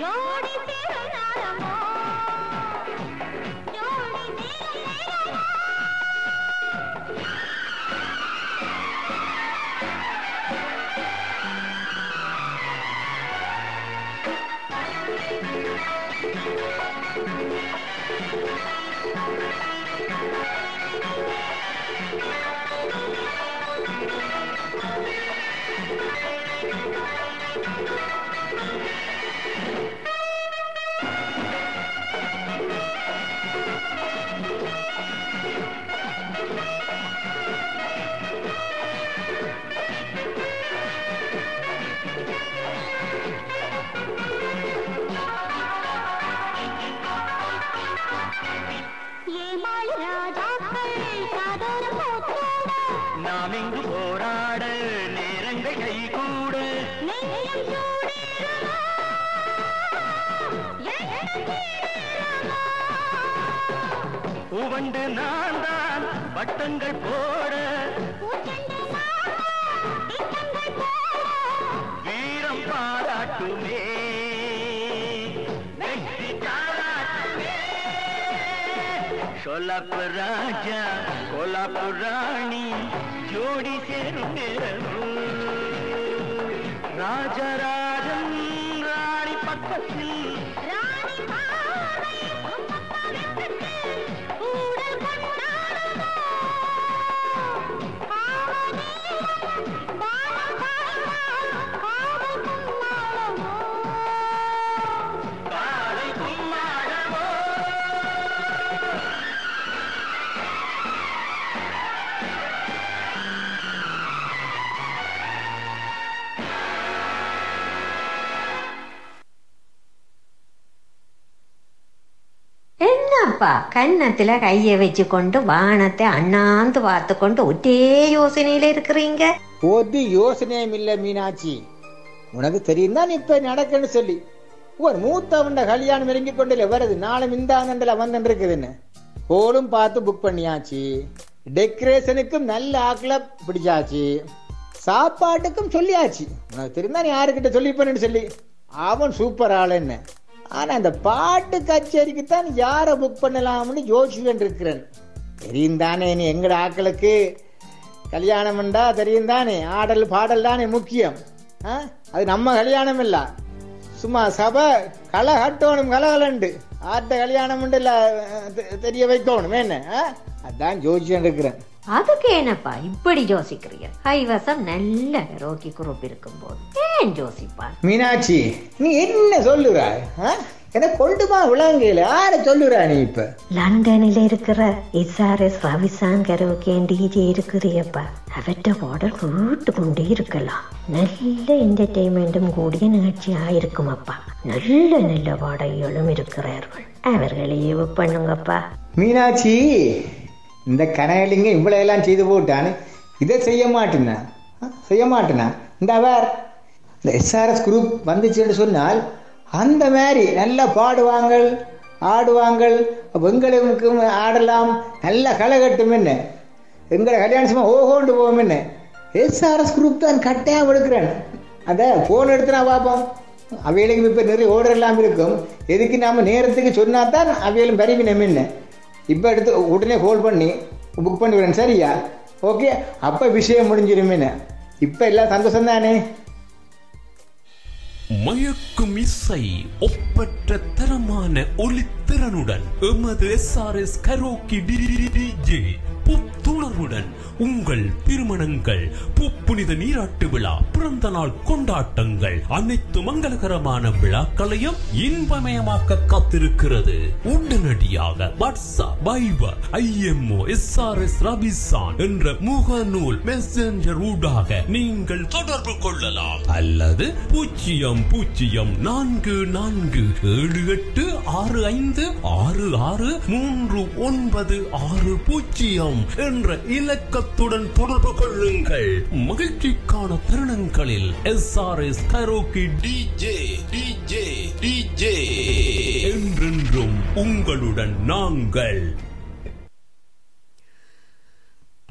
ஜோடி சேரும் நேரமோ ஜோடி சேரும் நேரமோ ஏமாளி ராஜாக்கள் காதோர போற்றோட நாம் இங்கு போராட நேரங்கள் கை கூட நெஞ்சம் சூடேறுமா எண்ணம் தீரேறுமா உவண்டு நான் தான் வட்டங்கள் போட பூச்செண்டு நானா திட்டங்கள் போட வீரம் பாராட்டுமே வெற்றி தாராட்டுமே சொல்லாப்பு ராஜா கோலாப்பு ராணி ஜோடி சேரும் நேரமும் ராஜராஜன் ராணி பக்கத்தில் ராணி பார்வை உம்மப்பா வெக்கத்தில் ஊடல் கொண்டாடுமோ காவலீரம் வானம் தாழ்ந்தால் காதல் கும்மாளமோ காலை கும்மாடமோ என்னப்பா கன்னத்துல கைய வச்சு கொண்டு வானத்தை அண்ணாந்து பார்த்து கொண்டு ஒரே யோசனையில இருக்கிறீங்க ஒரு யோசனையும் இல்ல மீனாட்சி உனக்கு தெரியும் தான் இப்ப நடக்குன்னு சொல்லி ஒரு மூத்தவண்ட கல்யாணம் இறங்கி கொண்டுல வருது நாளை மிந்தாந்தண்டில் வந்துட்டு இருக்குதுன்னு ஹோலும் பார்த்து புக் பண்ணியாச்சு டெக்கரேஷனுக்கும் நல்ல ஆக்களை பிடிச்சாச்சு சாப்பாட்டுக்கும் சொல்லியாச்சு உனக்கு தெரியும் நீ யாருக்கிட்ட சொல்லிப்பேன்னு சொல்லி அவன் சூப்பர் ஆளுன்னு ஆனா அந்த பாட்டு கச்சேரிக்கு தான் யாரை புக் பண்ணலாம்னு யோசிச்சுட்டு இருக்கிறேன் தெரியும் தானே நீ எங்கட ஆக்களுக்கு கல்யாணம் என்றா தெரியும் தானே ஆடல் பாடல் தானே முக்கியம் ஆ? அது நம்ம கல்யாணம் இல்ல சும்மா சபை களை கட்டணும் கலகலண்டு ஆட்ட கல்யாணம் இல்ல தெரிய வைக்கணும் என்ன ஆ? அதான் ஜோசியம் இருக்கிறேன் அதுக்கு என்னப்பா இப்படி யோசிக்கிறீங்க கைவசம் நல்ல ரோக்கி குரூப் இருக்கும்போது ஏன் யோசிப்பான் மீனாட்சி நீ என்ன சொல்லுறாய் எனக்கு கொண்டுமா விளங்கல யார சொல்லுறா நீ இப்ப லண்டனில் இருக்கிற எஸ்ஆர்எஸ் ரவிசாங்கர் டிஜே இருக்கிறியப்பா அவற்ற பாடல் கேட்டு கொண்டே இருக்கலாம் நல்ல என்டர்டெயின்மெண்ட்டும் கூடிய நிகழ்ச்சியா இருக்குமப்பா நல்ல நல்ல பாடகிகளும் இருக்கிறார்கள் அவர்களையே புக் பண்ணுங்கப்பா மீனாட்சி இந்த கனகலிங்க இவ்வளவு எல்லாம் செய்து போட்டான்னு இதை செய்ய மாட்டேனா ஆ, செய்ய மாட்டேனா இந்த அவர் இந்த எஸ்ஆர்எஸ் குரூப் வந்துச்சுன்னு சொன்னால் அந்த மாதிரி நல்லா பாடுவாங்கள் ஆடுவாங்கள் எங்களுக்கு ஆடலாம் நல்லா களை கட்டும் என்ன எங்களை கல்யாணம் சும்மா ஓஹோண்டு போவோம் என்ன எஸ்ஆர்எஸ் குரூப் தான் கட்டாயம் எடுக்கிறேன் அதை ஃபோன் எடுத்து நான் பார்ப்போம் அவைகளுக்கு இப்போ நிறைய ஓர்டர் எல்லாம் இருக்கும் எதுக்கு நாம நேரத்துக்கு சொன்னா தான் அவைகளும் பரவி நம்ம என்ன இப்போ எடுத்து உடனே கால் பண்ணி புக் பண்ணி விடுறேன் சரியா ஓகே அப்போ விஷயம் முடிஞ்சிருமேன்னு இப்போ எல்லாம் சந்தோஷம் தானே மயக்கும் இசை ஒப்பற்ற தரமான ஒளித்திறனுடன் எமது எஸ்ஆர்எஸ் கரோக்கி டிஜே புத்துணர்வுடன் உங்கள் திருமணங்கள் புப்புனித நீராட்டு விழா பிறந்த நாள் கொண்டாட்டங்கள் அனைத்து மங்களகரமான விழாக்களையும் இன்பமயமாக்க காத்திருக்கிறது உடனடியாக வாட்ஸ்அப் பைபர் ஐஎம்ஓ எஸ்ஆர்எஸ் ரபிசான் என்ற முகநூல் மெசஞ்சர் ஊடாக நீங்கள் தொடர்பு கொள்ளலாம் அல்லது பூஜ்ஜியம் பூஜ்ஜியம் நான்கு நான்கு ஏழு எட்டு ஆறு ஐந்து ஆறு ஆறு மூன்று ஒன்பது ஆறு பூஜ்ஜியம் என்ற இலக்கத்துடன் தொடர்பு கொள்ளுங்கள் மகிழ்ச்சிக்கான தருணங்களில் S R S karaoke DJ DJ DJ என்றென்றும் உங்களுடன் நாங்கள்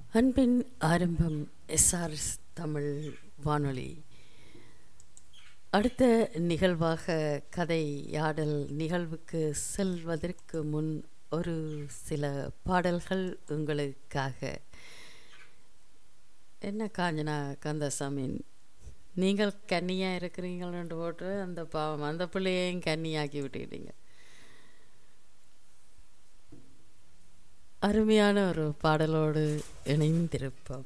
அன்பின் ஆரம்பம் எஸ்ஆர்எஸ் தமிழ் வானொலி அடுத்த நிகழ்வாக கதையாடல் நிகழ்வுக்கு செல்வதற்கு முன் ஒரு சில பாடல்கள் உங்களுக்காக என்ன காஞ்சனா கந்தசாமி நீங்கள் கன்னியாக இருக்கிறீங்கள்னு போட்டு அந்த பாவம் அந்த பிள்ளையையும் கன்னியாக்கி விட்டுக்கிட்டீங்க அருமையான ஒரு பாடலோடு இணைந்திருப்போம்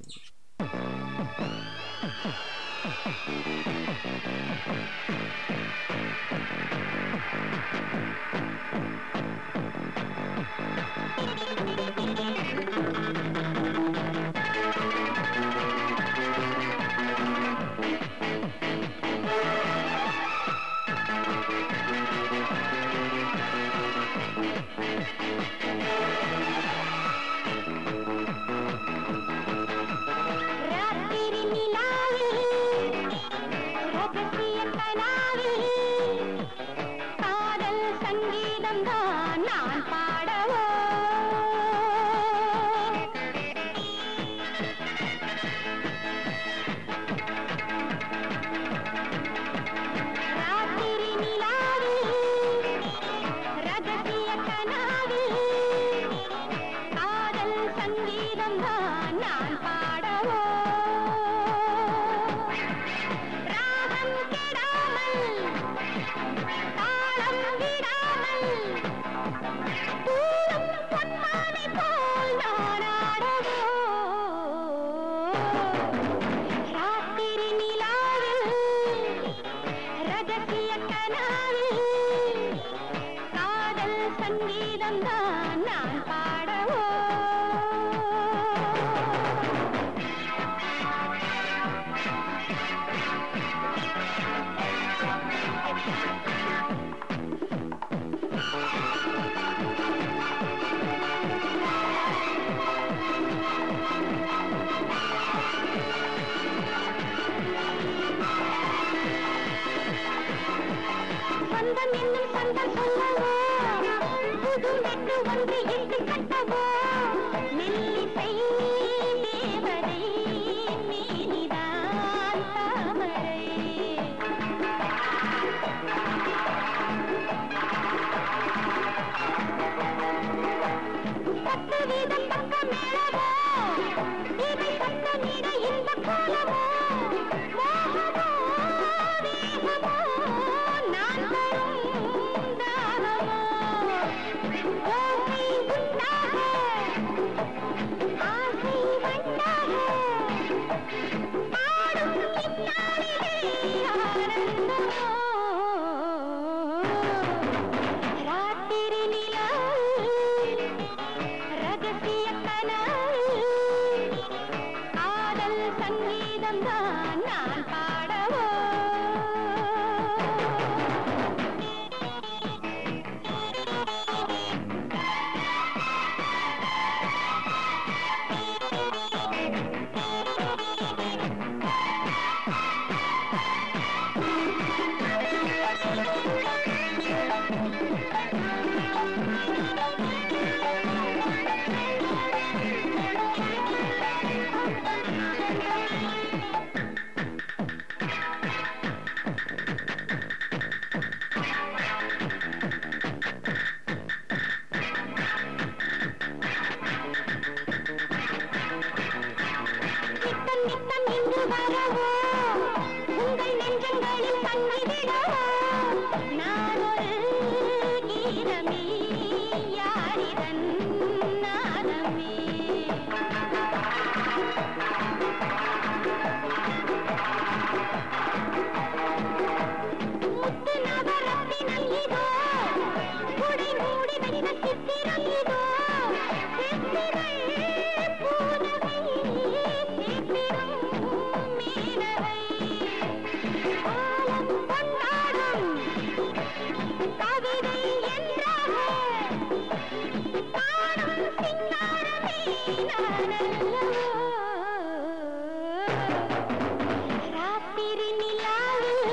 ராத்திரி நிலாவில் ரகசிய கனாவில் காதல் சங்கீதம் தான் நான் பாடவோ ராத்திரி நிலாவில் ரகசிய கனாவில் காதல் சங்கீதம் தான் நான் பாடவோ ராகம் கெடாமல் தாளம் விடாமல் தூரம் பொன்மானை போல் நான் ஆடவோ ராத்திரி நிலாவில் ரகசிய கனாவில் காதல் சங்கீதம் தான் நான் பாடவோ சொந்தம் என்னும் சொந்தம் சொல்லவோ புது மெட்டு ஒன்று இட்டு கட்டவோ மெல்லிசை தேவதை மேனிதான் தாமரை பத்து வீதம் பக்கம் மேளவோ இவை சத்தமிட இந்த கோலமோ மோகமோ வேகமோ நான் தரும் தாகமோ ஓசை உண்டாக ஆசை வண்டாக பாடும் இந்நாளிலே ஆனந்தமோ ராத்திரி நிலாவில் ரகசிய கனாவில் காதல் சங்கீதம் தான் நான் பாடவோ நித்தம் நித்தம் இங்கு வரவோ உங்கள் நெஞ்சங்களில் தன்னை விடவோ நான் ஒரு கீதமே யாரிதன் நாதமே முத்து நவரத்தினம் இதோ குடை மூடி வைத்த சித்திரம் இதோ சித்திரை பூனவை சித்திரம் மீனவை காலம் கொண்டாடும் கவிதை என்றாக காணும் சிங்காரமே நானல்லவோ ராத்திரி நிலாவில்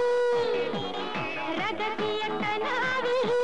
ரகசிய கனாவில்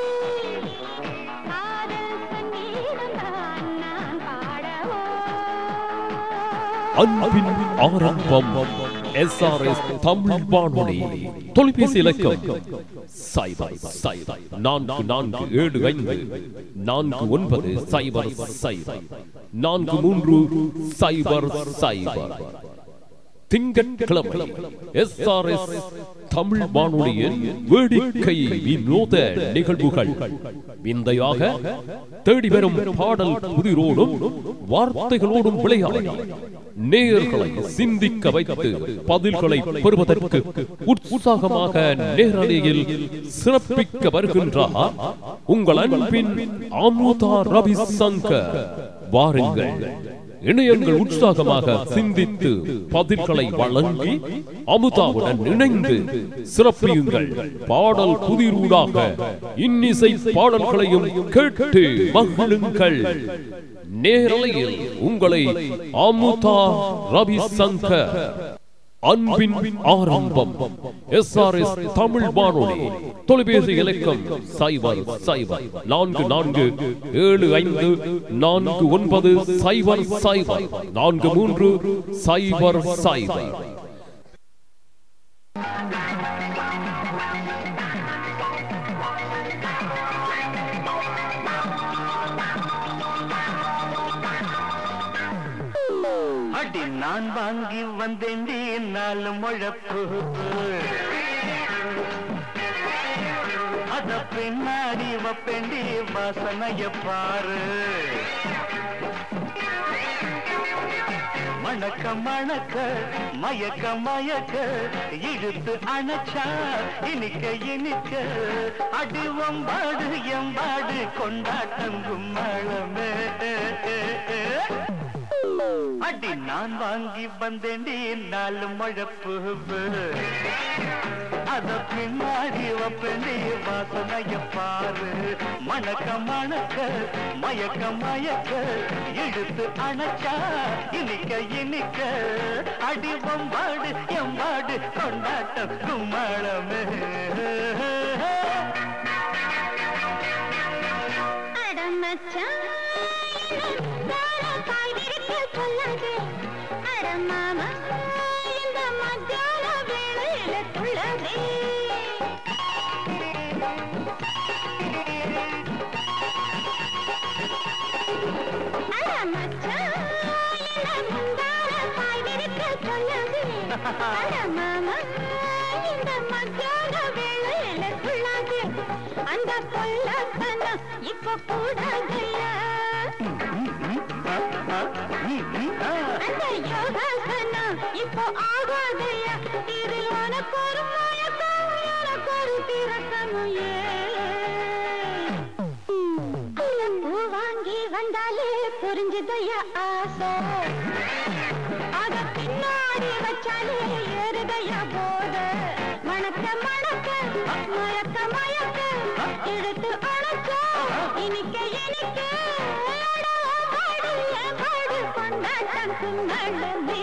காதல் சங்கீதம் தான் நான் பாடவோ அன்பின் ஆரம்பம் எஸ்ஆர்எஸ் தமிழ் வானொலி தொலைபேசி இலக்கம் சைபர் சைபர் நான்கு நான்கு ஏழு ஐந்து நான்கு ஒன்பது சைபர் சைபர் நான்கு மூன்று சைபர் சைபர் திங்கட்கிழமை எஸ்ஆர்எஸ் தமிழ் வானொலியில் வேடிக்கை வினோத நிகழ்வுகள் விந்தையாக தேடி வரும் பாடல் புதிரோடும் வார்த்தைகளோடும் விளையாடி நேயர்களை சிந்திக்க வைத்து பதில்களை பெறுவதற்கு உற்சாகமாக நேரலையில் சிறப்பிக்க வருகின்றார் உங்கள் அன்பின் அமுதா ரவிசங்கர் வாருங்கள் இணையங்கள் உற்சாகமாக சிந்தித்து பதில்களை வழங்கி அமுதாவுடன் இணைந்து சிறப்பியுங்கள் பாடல் புதிரூடாக இன்னிசை பாடல்களையும் கேட்டு மகிழுங்கள் நேரலையில் உங்களை அமுதா ரவிசங்கர் அன்பின் ஆரம்பம் எஸ் ஆர் எஸ் தமிழ் வானொலி தொலைபேசி இலக்கம் சைபர் சைபர் நான்கு நான்கு ஏழு ஐந்து நான்கு ஒன்பது சைபர் சைபர் நான்கு மூன்று சைபர் சைபர் அடி நான் வாங்கி வந்தேண்டி நாலு முழப்பு அத பின்னாடி வப்பேண்டி வாசனைய பாரு மணக்க மணக்க மயக்க மயக்க இழுத்து அணைச்சா இனிக்க இனிக்க அடி வம்பாடு எம்பாடு கொண்டாட்டம் கும்மளமே அடி நான் வாங்கி வந்தேண்டி நாலு மழப்பு அத பின்னாடி வப்பேண்டி வாசனைய பாரு மணக்க மணக்க மயக்க மயக்க இழுத்து அணைச்சா இனிக்க இனிக்க அடி வம்பாடு எம்பாடு கொண்டாட்டம் கும்மளமே அந்த பொல்லத்தனம் இப்ப கூடாதையா அந்த யோகாசனம் இப்போ ஆகாதையா இதில் உனக்கு ஒரு மயக்கம் எனக்கு ஒரு திறக்கமும் பூ வாங்கி வந்தாலே புரிஞ்சுதையா ஆசை அத பின்னாடி வச்சாலே ஏறுதையா போத மணக்க மணக்க மயக்க மயக்க எடுத்து அணைச்சா இனிக்க இனிக்க பாடு என் பாடு கொண்டாட்டம் கும்மளமே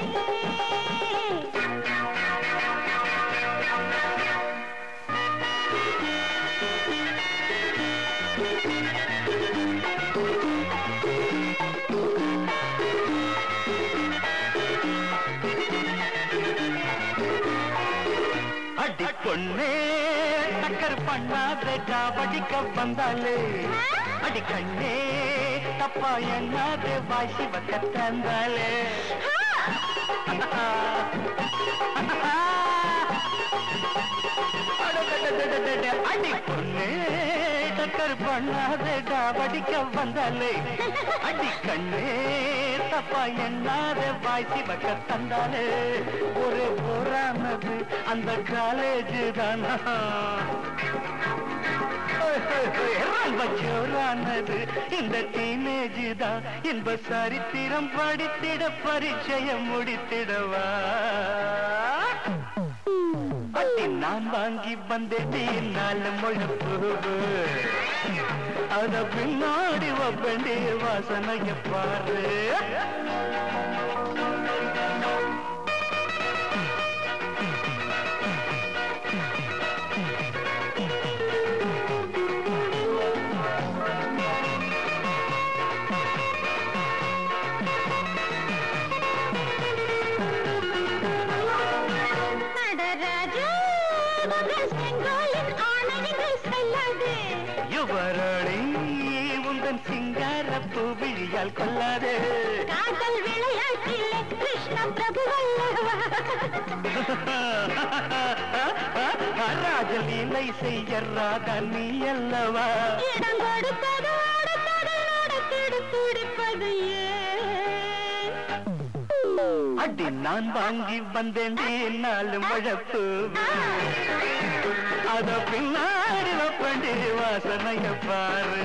அடி பொண்ணே டக்கர் பண்ணாதே காவடிக்க வந்தாலே அடி கண்ணே தப்பா எண்ணாதே வாசி வக்க தந்தாலே அடி பொண்ணே டக்கர் பண்ணாதே காவடிக்க வந்தாலே அடி கண்ணே தப்பா எண்ணாதே வாசி வக்க தந்தாலே ஒரே போரானது அந்த காலேஜ் தானா ரொம்ப ஜோரானது இந்த டீனேஜ் தான் இன்ப சரித்திரம் படித்திட பரிச்சயம் முடித்திடவா அட்டி நான் வாங்கி வந்தேன் நாலு முழப்பு அத பின்னாடி வப்பண்டி வாசனைய பாரு யுவராணி உந்தன் சிங்கார பூவிழியால் கொல்லாதே காதல் விளையாட்டிலே கிருஷ்ண பிரபு ராஜலீலை செய்ய ராதா நீ அல்லவா இடம் கொடுத்தது அடுத்தது நடத்திடு துடிப்பது ஏன் அடி நான் வாங்கி வந்தேன் நாளும் வழப்பு அத பின்னாடி வப்பண்டி வாசனைய பாரு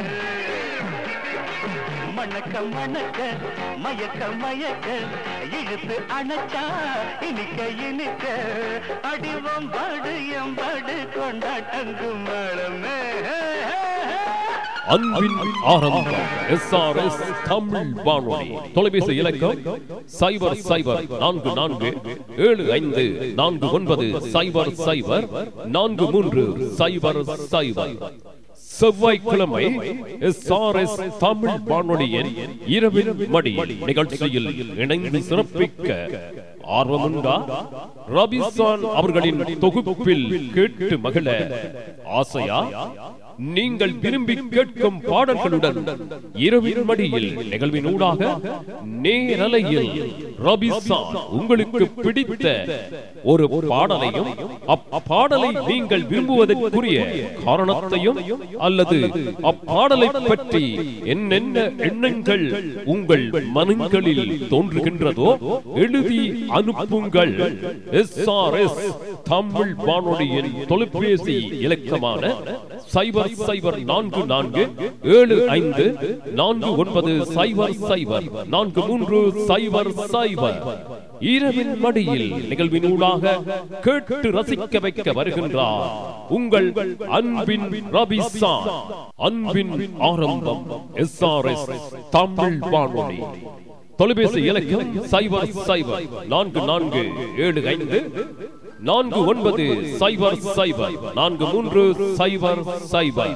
மணக்க மணக்க மயக்க மயக்க இழுத்து அணைச்சா இனிக்க இனிக்க அடிவம் பாடு எம்பாடு கொண்டாட்டங்கும் மேளமே அன்பின் ஆரம்பம் எஸ்ஆர்எஸ் தமிழ் வானொலி தொலைபேசி இலக்கம் சைபர் சைபர் நான்கு நான்கு ஏழு ஐந்து நான்கு ஒன்பது சைபர் சைபர் நான்கு மூன்று சைபர் சைபர் செவ்வாய்க்கிழமை எஸ்ஆர்எஸ் தமிழ் வானொலியின் இரவின் மடி நிகழ்ச்சியில் இணைந்து சிறப்பிக்க ஆர்வமுண்டா ரபிசான் அவர்களின் தொகுப்பில் கேட்டு மகிழ ஆசையா நீங்கள் விரும்பி கேட்கும் பாடல்களுடன் இரவின் மடியில் நிகழ்வின் ஊடாக நேரலையில் ரபிசான் உங்களுக்கு பிடித்த ஒரு பாடலையும் அப்பாடலை நீங்கள் விரும்புவதற்குரிய காரணத்தையும் அல்லது அப்பாடலை பற்றி என்னென்ன எண்ணங்கள் உங்கள் மனங்களில் தோன்றுகின்றதோ எழுதி அனுப்புங்கள் எஸ்ஆர்எஸ் தமிழ் வானொலியின் தொலைபேசி இலக்கமான சைபர் சைபர் நான்கு நான்கு ஏழு ஐந்து நான்கு ஒன்பது சைபர் சைபர் நான்கு மூன்று சைபர் சைபர் இரவின் மடியில் நிகழ்வின் ஊடாக கேட்டு ரசிக்க வைக்க வருகின்றார் உங்கள் அன்பின் ரபிசா அன்பின் ஆரம்பம் எஸ்ஆர்எஸ் தமிழ் வானொலி தொலைபேசி இலக்கம் சைபர் சைபர் நான்கு நான்கு ஏழு ஐந்து நான்கு ஒன்பது சைபர் சைபர் நான்கு மூன்று சைபர் சைபர்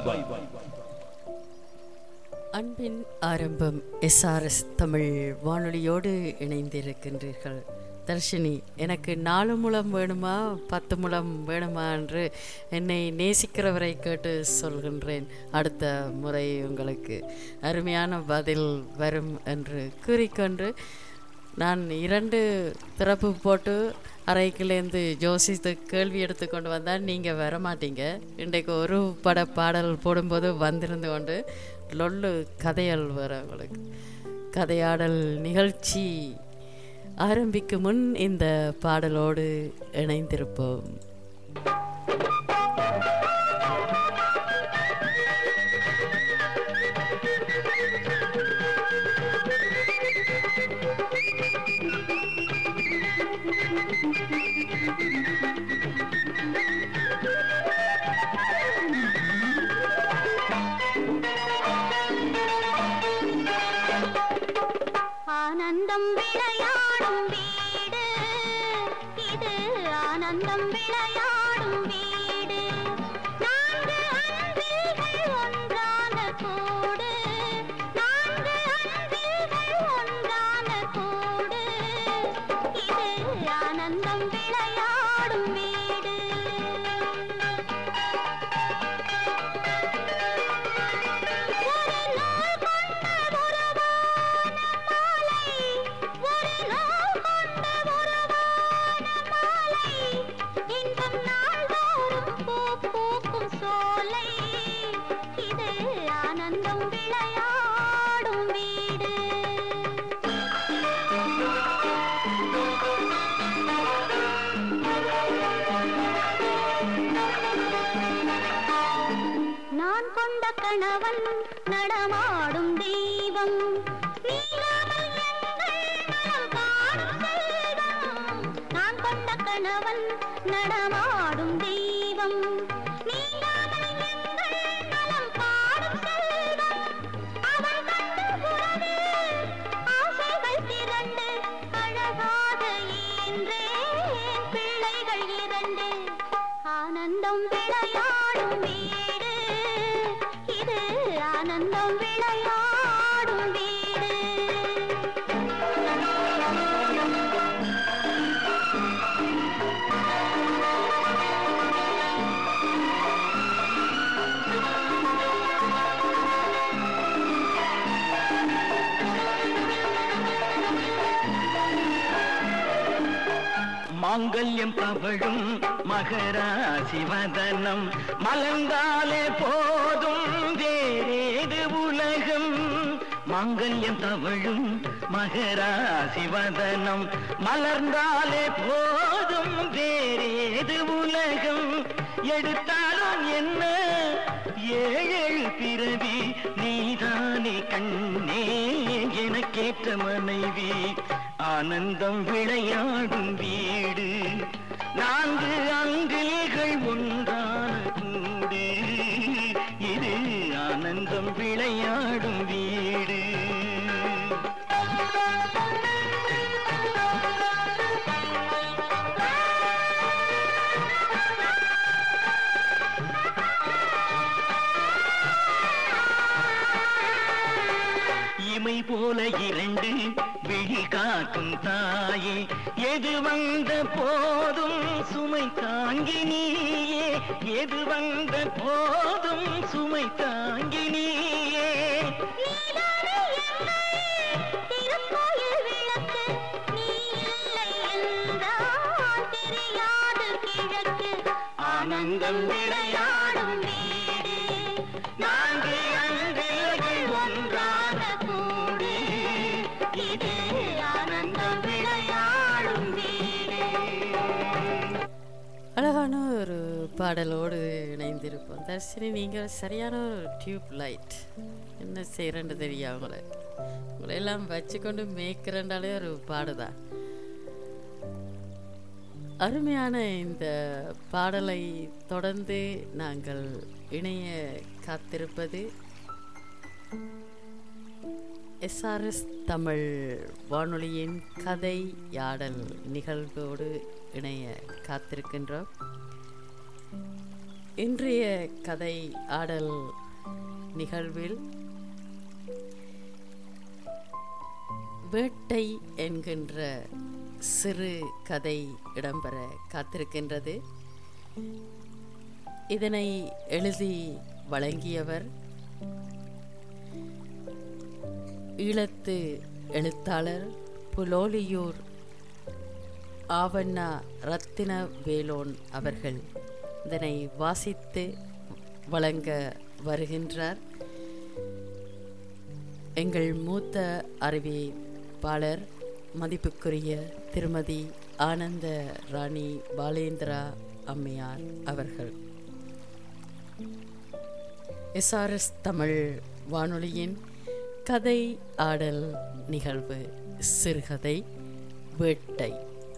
அன்பின் ஆரம்பம் எஸ்ஆர்எஸ் தமிழ் வானொலியோடு இணைந்திருக்கின்றீர்கள் தர்ஷினி எனக்கு நாலு முழம் வேணுமா பத்து முழம் வேணுமா என்று என்னை நேசிக்கிறவரை கேட்டு சொல்கின்றேன் அடுத்த முறை உங்களுக்கு அருமையான பதில் வரும் என்று கூறிக்கொண்டு நான் இரண்டு திறப்பு போட்டு அறைக்குலேருந்து ஜோசித்து கேள்வி எடுத்து கொண்டு வந்தால் நீங்கள் வர மாட்டீங்க இன்றைக்கு ஒரு பட பாடல் போடும்போது வந்திருந்து கொண்டு லொல்லு கதையல் வர உங்களுக்கு கதையாடல் நிகழ்ச்சி ஆரம்பிக்கும் முன் இந்த பாடலோடு இணைந்திருப்போம் ஆனந்தம் விளையாடும் வீடு இது ஆனந்தம் விளையாடும் வீடு நான்கு அன்பில்கள் ஒன்றான கூடு நான்கு அன்பில்கள் ஒன்றான கூடு இது ஆனந்தம் விளையாடும் வீடு ஒரு நாள் கொண்ட உறவான மாலை ஒரு நாள் கொண்ட உறவான மாலை இன்பம் நாள்தோறும் பூ பூக்கும் சோலை இது ஆனந்தம் விளையாடும் வீடு நான் கொண்ட கணவன் நடமாடும் தெய்வம் நீலாமல் எங்கள் மனம் காணும் செல்வம். நான் கொண்ட கணவன் நடமாடும் தெய்வம் நீலாமல் எங்கள் நலம் பாடும் செல்வம். அவள் கண்ட உறவில் ஆசைகள் திரண்டு அழகாக ஈன்றேன் பிள்ளைகள் இரண்டு ஆனந்தம் விளையாடும் வீடு இது ஆனந்தம் விளையாடும் வீடு மாங்கல்யம் தவழும் மகராசி வதனம் மலர்ந்தாலே போதும் வேறேது உலகம் மாங்கல்யம் தவழும் மகராசி வதனம் மலர்ந்தாலே போதும் வேறேது உலகம் எடுத்தாலும் என்ன ஏழேழு பிறவி நீதானே கண்ணே எனக்கேற்ற மனைவி ஆனந்தம் விளையாடும் வீடு நான்கு அங்கில்கள் ஒன்றான கூடு இது ஆனந்தம் விளையாடும் வீடு இமை போல இரண்டு விழி காக்கும் தாயே எது வந்த போதும் சுமை தாங்கி நீயே எது வந்த போதும் சுமை தாங்கி நீயே திருக்கோயில் விளக்கு நீ இல்லை என்றால் தெரியாது கிழக்கு ஆனந்தம் விளையாடும் வீடு நான்கு அன்றில்கள் ஒன்றான கூடு இது ஆனந்தம் விளையாடும் வீடு அழகான ஒரு பாடலோடு இணைந்திருப்போம் தர்ஷினி நீங்கள் சரியான ஒரு டியூப் லைட் என்ன செய்கிறேன்னு தெரியும் அவங்கள உங்களை எல்லாம் வச்சுக்கொண்டு மேய்க்கிறண்டாலே ஒரு பாடுதான் அருமையான இந்த பாடலை தொடர்ந்து நாங்கள் இணைய காத்திருப்பது எஸ்ஆர்எஸ் தமிழ் வானொலியின் கதை யாடல் நிகழ்வோடு இணைய காத்திருக்கின்றோம் இன்றைய கதை ஆடல் நிகழ்வில் வேட்டை என்கின்ற சிறு கதை இடம்பெற காத்திருக்கின்றது இதனை எழுதி வழங்கியவர் ஈழத்து எழுத்தாளர் புலோலியூர் ஆவண்ணா ரத்தின வேலோன் அவர்கள் இதனை வாசித்து வழங்க வருகின்றார் எங்கள் மூத்த அறிவிப்பாளர் மதிப்புக்குரிய திருமதி ஆனந்த ராணி பாலேந்திரா அம்மையார் அவர்கள் எஸ்ஆர்எஸ் தமிழ் வானொலியின் கதை ஆடல் நிகழ்வு சிறுகதை வேட்டை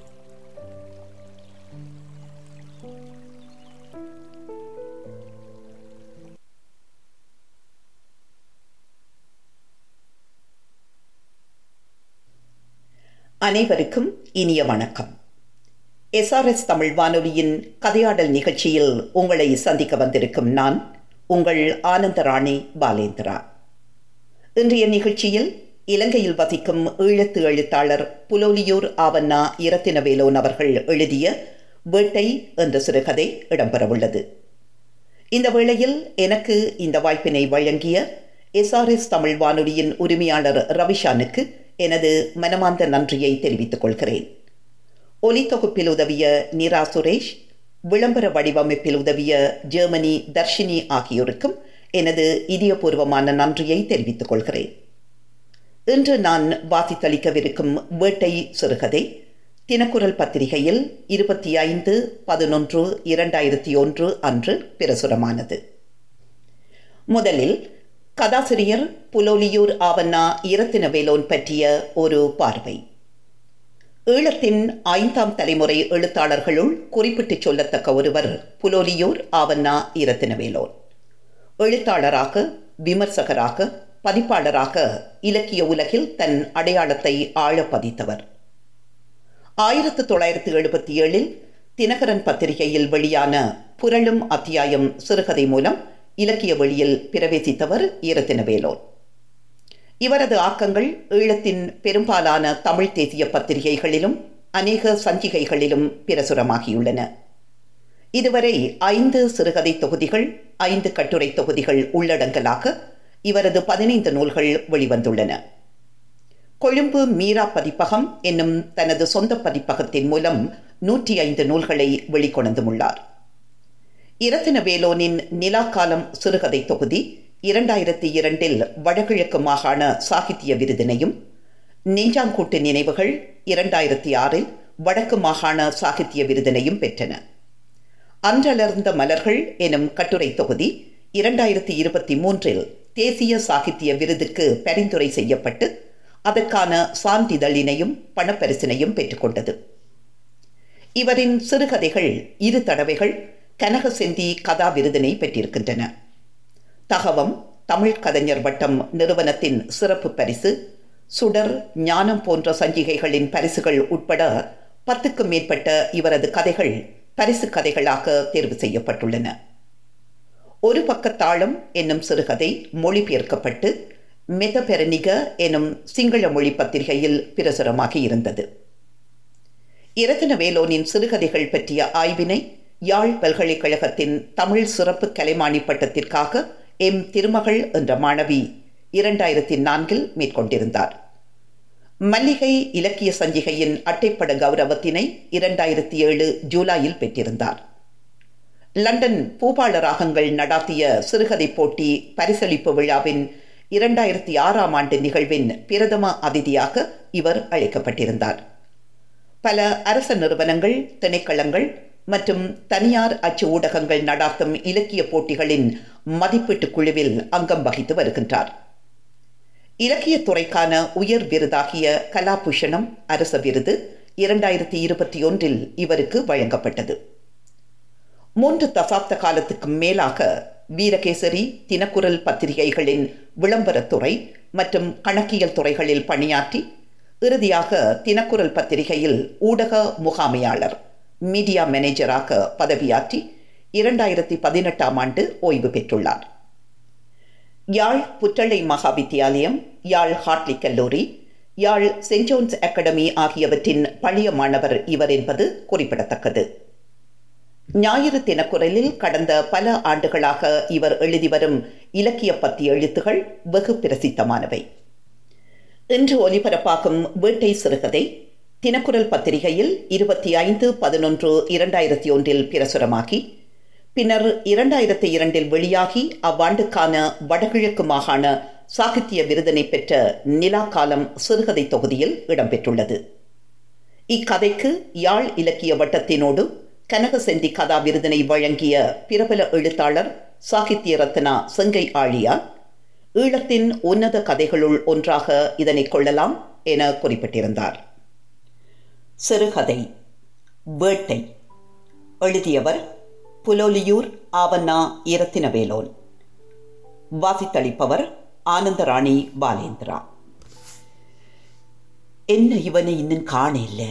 அனைவருக்கும் இனிய வணக்கம் எஸ்ஆர்எஸ் தமிழ் வானொலியின் கதையாடல் நிகழ்ச்சியில் உங்களை சந்திக்க வந்திருக்கும் நான் உங்கள் ஆனந்தராணி பாலேந்திரா இன்றைய நிகழ்ச்சியில் இலங்கையில் வசிக்கும் ஈழத்து எழுத்தாளர் புலோலியூர் ஆவண்ணா இரத்தினவேலோன் அவர்கள் எழுதிய வேட்டை என்ற சிறுகதை இடம்பெறவுள்ளது இந்த வேளையில் எனக்கு இந்த வாய்ப்பினை வழங்கிய எஸ்ஆர்எஸ் தமிழ் வானொலியின் உரிமையாளர் ரவிஷானுக்கு எனது மனமார்ந்த நன்றியை தெரிவித்துக் கொள்கிறேன் ஒலி தொகுப்பில் உதவிய நிரா சுரேஷ் விளம்பர வடிவமைப்பில் உதவிய ஜெர்மனி தர்ஷினி ஆகியோருக்கும் எனது இதயபூர்வமான நன்றியை தெரிவித்துக் கொள்கிறேன் இன்று நான் வாசித்தளிக்கவிருக்கும் வேட்டை சிறுகதை தினக்குரல் பத்திரிகையில் இருபத்தி ஐந்து பதினொன்று இரண்டாயிரத்தி ஒன்று அன்று பிரசுரமானது முதலில் கதாசிரியர் புலோலியூர் ஆவண்ணா இரத்தினவேலோன் பற்றிய ஒரு பார்வை ஈழத்தின் ஐந்தாம் தலைமுறை எழுத்தாளர்களுள் குறிப்பிட்டு சொல்லத்தக்க ஒருவர் புலோலியூர் ஆவண்ணா இரத்தினவேலோன் எழுத்தாளராக விமர்சகராக பதிப்பாளராக இலக்கிய உலகில் தன் அடையாளத்தை ஆழ பதித்தவர் ஆயிரத்து தொள்ளாயிரத்து எழுபத்தி ஏழில் தினகரன் பத்திரிகையில் வெளியான புரளும் அத்தியாயம் சிறுகதை மூலம் இலக்கிய வெளியில் பிரவேசித்தவர் ஈரத்தினவேலோன் இவரது ஆக்கங்கள் ஈழத்தின் பெரும்பாலான தமிழ் தேசிய பத்திரிகைகளிலும் அநேக சஞ்சிகைகளிலும் பிரசுரமாகியுள்ளன இதுவரை ஐந்து சிறுகதை தொகுதிகள் ஐந்து கட்டுரை தொகுதிகள் உள்ளடங்கலாக இவரது பதினைந்து நூல்கள் வெளிவந்துள்ளன கொழும்பு மீரா பதிப்பகம் என்னும் தனது சொந்த பதிப்பகத்தின் மூலம் நூற்றி ஐந்து நூல்களை வெளிக்கொணர்ந்துள்ளார் இரத்தின வேலோனின் நிலாக்காலம் சிறுகதை தொகுதி இரண்டாயிரத்தி இரண்டில் வடகிழக்கு மாகாண சாகித்ய விருதினையும் நெஞ்சாங்கூட்டு நினைவுகள் இரண்டாயிரத்தி ஆறில் வடக்கு மாகாண சாகித்ய விருதினையும் பெற்றன அன்றலர்ந்த மலர்கள் எனும் கட்டுரை தொகுதி இரண்டாயிரத்தி இருபத்தி மூன்றில் தேசிய சாகித்ய விருதுக்கு பரிந்துரை செய்யப்பட்டு அதற்கான சான்றிதழினையும் பணப்பரிசினையும் பெற்றுக்கொண்டது இவரின் சிறுகதைகள் இரு தடவைகள் கனகசெந்தி கதா விருதினை பெற்றிருக்கின்றன தகவம் தமிழ் கதைஞர் வட்டம் நிறுவனத்தின் சிறப்பு பரிசு சுடர் ஞானம் போன்ற சஞ்சிகைகளின் பரிசுகள் உட்பட பத்துக்கும் மேற்பட்ட இவரது கதைகள் பரிசு கதைகளாக தேர்வு செய்யப்பட்டுள்ளன ஒரு பக்கத்தாளம் என்னும் சிறுகதை மொழிபெயர்க்கப்பட்டு மெதபெரனிக எனும் சிங்கள மொழி பத்திரிகையில் பிரசுரமாகி இருந்தது இரத்தின வேலோனின் சிறுகதைகள் பற்றிய ஆய்வினை யாழ் பல்கலைக்கழகத்தின் தமிழ் சிறப்பு கலைமானி பட்டத்திற்காக எம் திருமகள் என்ற மாணவி இரண்டாயிரத்தி நான்கில் மேற்கொண்டிருந்தார் மல்லிகை இலக்கிய சஞ்சிகையின் அட்டைப்பட கௌரவத்தினை இரண்டாயிரத்தி ஏழு ஜூலையில் பெற்றிருந்தார் லண்டன் பூபாள ராகங்கள் நடாத்திய சிறுகதை போட்டி பரிசளிப்பு விழாவின் இரண்டாயிரத்தி ஆறாம் ஆண்டு நிகழ்வின் பிரதம அதிதியாக இவர் அழைக்கப்பட்டிருந்தார் பல அரச நிறுவனங்கள் திணைக்களங்கள் மற்றும் தனியார் அச்சு ஊடகங்கள் நடாத்தும் இலக்கிய போட்டிகளின் மதிப்பீட்டு குழுவில் அங்கம் வகித்து வருகின்றார் இலக்கியத் துறைக்கான உயர் விருதாகிய கலாபூஷணம் அரச விருது இரண்டாயிரத்தி இருபத்தி ஒன்றில் இவருக்கு வழங்கப்பட்டது மூன்று தசாப்த காலத்துக்கு மேலாக வீரகேசரி தினக்குரல் பத்திரிகைகளின் விளம்பரத்துறை மற்றும் கணக்கியல் துறைகளில் பணியாற்றி இறுதியாக தினக்குரல் பத்திரிகையில் ஊடக முகாமையாளர் மீடியா மேனேஜராக பதவியாற்றி இரண்டாயிரத்தி பதினெட்டாம் ஆண்டு ஓய்வு பெற்றுள்ளார் யாழ் புற்றளை மகா வித்தியாலயம் யாழ் ஹார்ட்லி கல்லூரி யாழ் சென்ட் ஜோன்ஸ் அகாடமி ஆகியவற்றின் பழைய மாணவர் இவர் என்பது குறிப்பிடத்தக்கது ஞாயிறு தினக்குரலில் கடந்த பல ஆண்டுகளாக இவர் எழுதி வரும் இலக்கிய பத்தி எழுத்துகள் வெகு பிரசித்தமானவை இன்று ஒலிபரப்பாகும் வேட்டை சிறுகதை தினக்குரல் பத்திரிகையில் இருபத்தி ஐந்து பதினொன்று இரண்டாயிரத்தி ஒன்றில் பிரசுரமாகி பின்னர் இரண்டாயிரத்தி இரண்டில் வெளியாகி அவ்வாண்டுக்கான வடகிழக்கு மாகாண சாகித்ய விருதினை பெற்ற நிலாக்காலம் சிறுகதை தொகுதியில் இடம்பெற்றுள்ளது இக்கதைக்கு யாழ் இலக்கிய வட்டத்தினோடு கனகசெந்தி கதா விருதினை வழங்கிய பிரபல எழுத்தாளர் சாகித்ய ரத்னா செங்கை ஆழியார் ஈழத்தின் உன்னத கதைகளுள் ஒன்றாக இதனை கொள்ளலாம் என குறிப்பிட்டிருந்தார் சிறுகதை வேட்டை எழுதியவர் புலோலியூர் ஆவண்ணா இரத்தினவேலோன் வாசித்தளிப்பவர் ஆனந்தராணி பாலேந்திரா என்ன இவனை இன்னும் காண இல்லை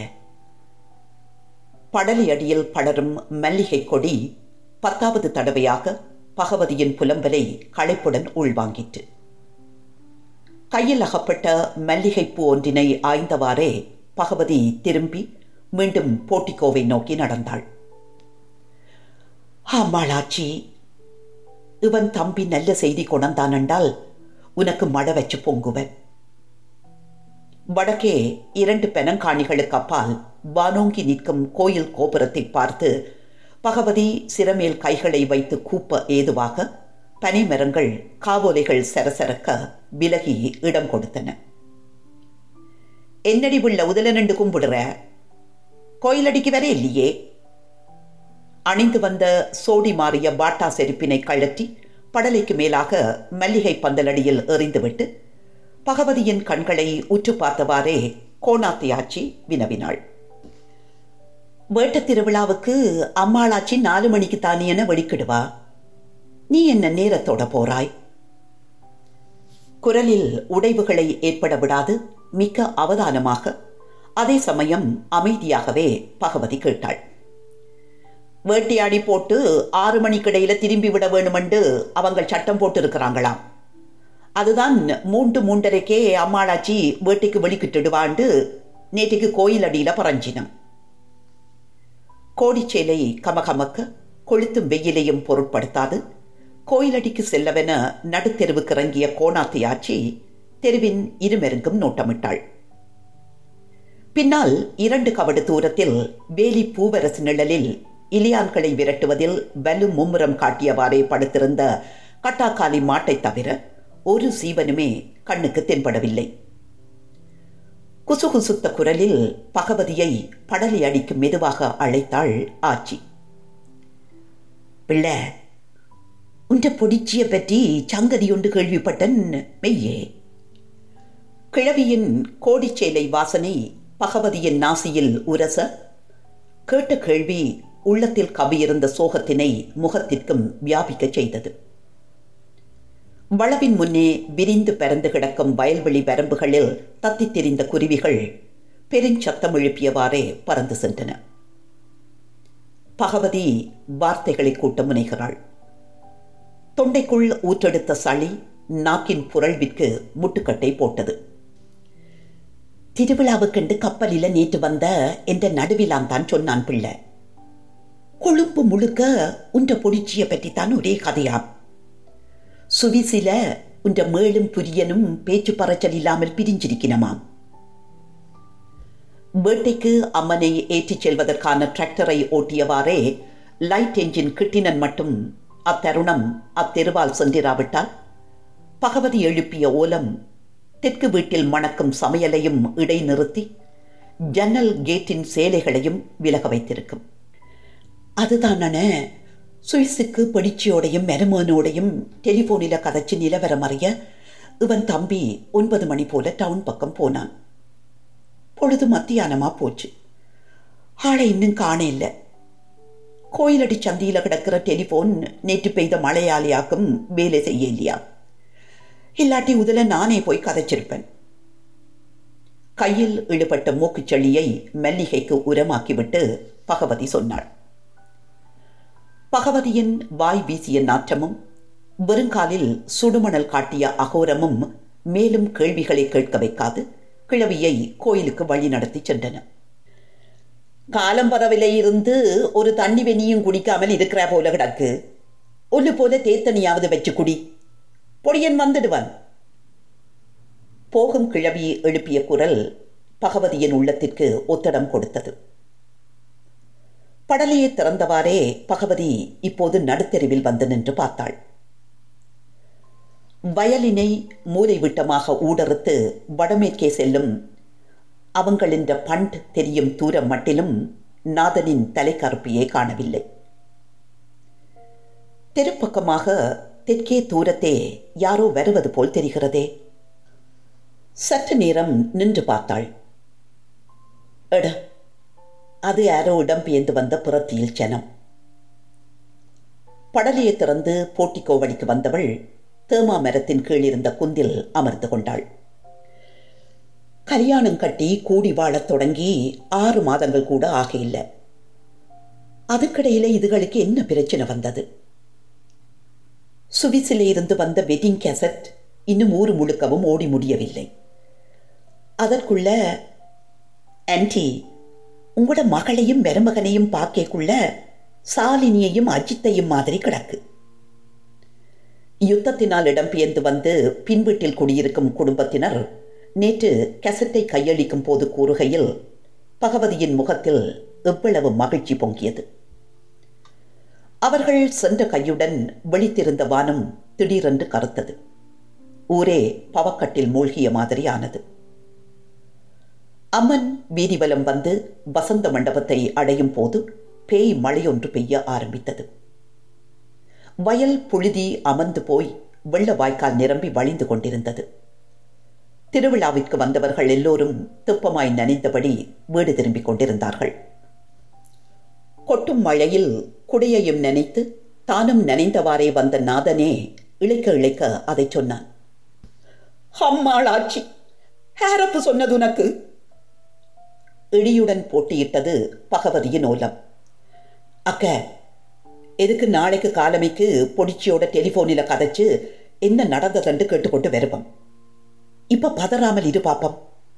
படலி அடியில் படரும் மல்லிகை கொடி பத்தாவது தடவையாக பகவதியின் புலம்பலை களைப்புடன் உள்வாங்கிற்று கையில் அகப்பட்ட மல்லிகைப்பூ ஒன்றினை ஆய்ந்தவாறே பகவதி திரும்பி மீண்டும் போட்டிக்கோவை நோக்கி நடந்தாள் ஆமாளாச்சி இவன் தம்பி நல்ல செய்தி கொணந்தான் என்றால் உனக்கு மழை வச்சு பொங்குவன் வடக்கே இரண்டு பெனங்காணிகளுக்கு அப்பால் வானோங்கி நிற்கும் கோயில் கோபுரத்தை பார்த்து பகவதி சிரமேல் கைகளை வைத்து கூப்ப ஏதுவாக பனைமரங்கள் காவோலைகள் சரசரக்க விலகி இடம் கொடுத்தன என்னடி உள்ள உதலனண்டு கும்பிடுற கோயிலடிக்கு வர இல்லையே அணிந்து வந்த சோடி மாறிய பாட்டா செருப்பினை கழற்றி படலைக்கு மேலாக மல்லிகை பந்தலடியில் எறிந்துவிட்டு பகவதியின் கண்களை உற்று பார்த்தவாறே கோணாத்தியாச்சி வினவினாள் வேட்ட திருவிழாவுக்கு அம்மாளாச்சி நாலு மணிக்கு தானியன வெடிக்கிடுவா நீ என்ன நேரத்தோட போறாய் குரலில் உடைவுகளை ஏற்பட விடாது மிக்க அவதானமாக அதே சமயம் அமைதியாகவே பகவதி கேட்டாள் வேட்டையாடி போட்டு ஆறு மணிக்கிடையில திரும்பி விட வேணுமென்று அவங்க சட்டம் போட்டு இருக்கிறாங்களாம் அதுதான் மூன்று மூன்றரைக்கே அம்மாளாச்சி வேட்டைக்கு வெளிக்கிட்டுடுவாண்டு நேற்றுக்கு கோயில் அடியில பறஞ்சினம் கோடிச்சேலை கமகமக்க கொளுத்தும் வெயிலையும் பொருட்படுத்தாது கோயிலடிக்கு செல்லவென நடுத்தெருவுக்கு இறங்கிய கோணாத்தியாச்சி தெருவின் இருமெருங்கும் நோட்டமிட்டாள் பின்னால் இரண்டு கவடு தூரத்தில் வேலி பூவரசு நிழலில் இலியான்களை விரட்டுவதில் வலு மும்முரம் காட்டியவாறே படுத்திருந்த கட்டாக்காலி மாட்டை தவிர ஒரு சீவனுமே கண்ணுக்கு தென்படவில்லை குசுகுசுத்த குரலில் பகவதியை படலி அடிக்கும் மெதுவாக அழைத்தாள் ஆச்சி பிள்ளை உன்ற பொடிச்சிய பற்றி சங்கதி ஒன்று கேள்விப்பட்டன் மெய்யே கிழவியின் கோடிச்சேலை வாசனை பகவதியின் நாசியில் உரச கேட்ட கேள்வி உள்ளத்தில் கவியிருந்த சோகத்தினை முகத்திற்கும் வியாபிக்கச் செய்தது வளவின் முன்னே விரிந்து பறந்து கிடக்கும் வயல்வெளி வரம்புகளில் தத்தித் திரிந்த குருவிகள் பெருஞ்சத்தம் எழுப்பியவாறே பறந்து சென்றன பகவதி வார்த்தைகளை கூட்ட முனைகிறாள் தொண்டைக்குள் ஊற்றெடுத்த சளி நாக்கின் புரள்விற்கு முட்டுக்கட்டை போட்டது திருவிழாவுக்கென்று கப்பலில நேற்று வந்த என்ற நடுவிலான் தான் சொன்னான் பிள்ளை கொழும்பு முழுக்க உன்ற பொடிச்சிய பற்றித்தான் ஒரே கதையாம் சுவிசில உன்ற மேலும் புரியனும் பேச்சு பறச்சல் இல்லாமல் பிரிஞ்சிருக்கணுமாம் வேட்டைக்கு அம்மனை ஏற்றிச் செல்வதற்கான டிராக்டரை ஓட்டியவாறே லைட் என்ஜின் கிட்டினன் மட்டும் அத்தருணம் அத்தெருவால் சென்றிராவிட்டால் பகவதி எழுப்பிய ஓலம் தெற்கு வீட்டில் மணக்கும் சமையலையும் இடைநிறுத்தி ஜன்னல் கேட்டின் சேலைகளையும் விலக வைத்திருக்கும் அதுதான் சுவிஸுக்கு படிச்சியோடையும் மெரமோனோடையும் டெலிஃபோனில கதைச்சு நிலவரம் அறிய இவன் தம்பி ஒன்பது மணி போல டவுன் பக்கம் போனான் பொழுது மத்தியானமா போச்சு ஆளை இன்னும் காண இல்லை கோயிலடி சந்தியில கிடக்கிற டெலிஃபோன் நேற்று பெய்த மழையாளியாக்கும் வேலை செய்ய இல்லையா இல்லாட்டி உதல நானே போய் கதைச்சிருப்பேன் கையில் இழுபட்ட மூக்குச்செளியை மல்லிகைக்கு உரமாக்கிவிட்டு பகவதி சொன்னாள் பகவதியின் வாய் வீசிய நாற்றமும் வெறுங்காலில் சுடுமணல் காட்டிய அகோரமும் மேலும் கேள்விகளை கேட்க வைக்காது கிழவியை கோயிலுக்கு வழி நடத்தி சென்றன காலம்பரவில இருந்து ஒரு தண்ணி வெண்ணியும் குடிக்காமல் இருக்கிற போல கிடக்கு ஒல்லு போல தேத்தனியாவது வச்சு குடி பொடியன் வந்துடுவான் போகும் கிழவி எழுப்பிய குரல் பகவதியின் உள்ளத்திற்கு ஒத்தடம் கொடுத்தது படலையை திறந்தவாறே பகவதி இப்போது நடுத்தெருவில் வந்து நின்று பார்த்தாள் வயலினை மூலை விட்டமாக ஊடறுத்து வடமேற்கே செல்லும் அவங்களின்ற பண்ட் தெரியும் தூரம் மட்டிலும் நாதனின் தலைக்கருப்பியை காணவில்லை தெருப்பக்கமாக தெற்கே தூரத்தே யாரோ வருவது போல் தெரிகிறதே சற்று நேரம் நின்று பார்த்தாள் எட அது யாரோ இடம்பெயர்ந்து வந்த புறத்தியில் ஜனம் படலையை திறந்து போட்டிக்கோவடிக்கு வந்தவள் தேமா மரத்தின் கீழ் இருந்த குந்தில் அமர்ந்து கொண்டாள் கல்யாணம் கட்டி கூடி வாழத் தொடங்கி ஆறு மாதங்கள் கூட ஆக இல்லை அதுக்கிடையில இதுகளுக்கு என்ன பிரச்சனை வந்தது சுவிஸில் இருந்து வந்த வெட்டிங் கேசட் இன்னும் ஊர் முழுக்கவும் ஓடி முடியவில்லை அதற்குள்ள ஆன்டி உங்களோட மகளையும் மருமகனையும் பார்க்கக்குள்ள சாலினியையும் அஜித்தையும் மாதிரி கிடக்கு யுத்தத்தினால் இடம்பெயர்ந்து வந்து பின்வீட்டில் குடியிருக்கும் குடும்பத்தினர் நேற்று கசட்டை கையளிக்கும் போது கூறுகையில் பகவதியின் முகத்தில் எவ்வளவு மகிழ்ச்சி பொங்கியது அவர்கள் சென்ற கையுடன் வெளித்திருந்த வானம் திடீரென்று கருத்தது ஊரே பவக்கட்டில் மூழ்கிய மாதிரி ஆனது அம்மன் வீதிவலம் வந்து வசந்த மண்டபத்தை அடையும் போது பேய் மழையொன்று பெய்ய ஆரம்பித்தது வயல் புழுதி அமர்ந்து போய் வெள்ள வாய்க்கால் நிரம்பி வழிந்து கொண்டிருந்தது திருவிழாவிற்கு வந்தவர்கள் எல்லோரும் துப்பமாய் நனைந்தபடி வீடு திரும்பிக் கொண்டிருந்தார்கள் கொட்டும் மழையில் குடையையும் நினைத்து தானும் நனைந்தவாறே வந்த நாதனே இழைக்க இழைக்க அதை சொன்னான் அம்மாள் ஆட்சி ஹேரப்பு சொன்னது உனக்கு இடியுடன் போட்டியிட்டது பகவதியின் ஓலம் அக்க எதுக்கு நாளைக்கு காலமைக்கு பொடிச்சியோட டெலிஃபோனில் கதைச்சு என்ன நடந்ததுன்னு கேட்டுக்கொண்டு வருவோம் இப்ப பதறாமல் இரு பாப்பம்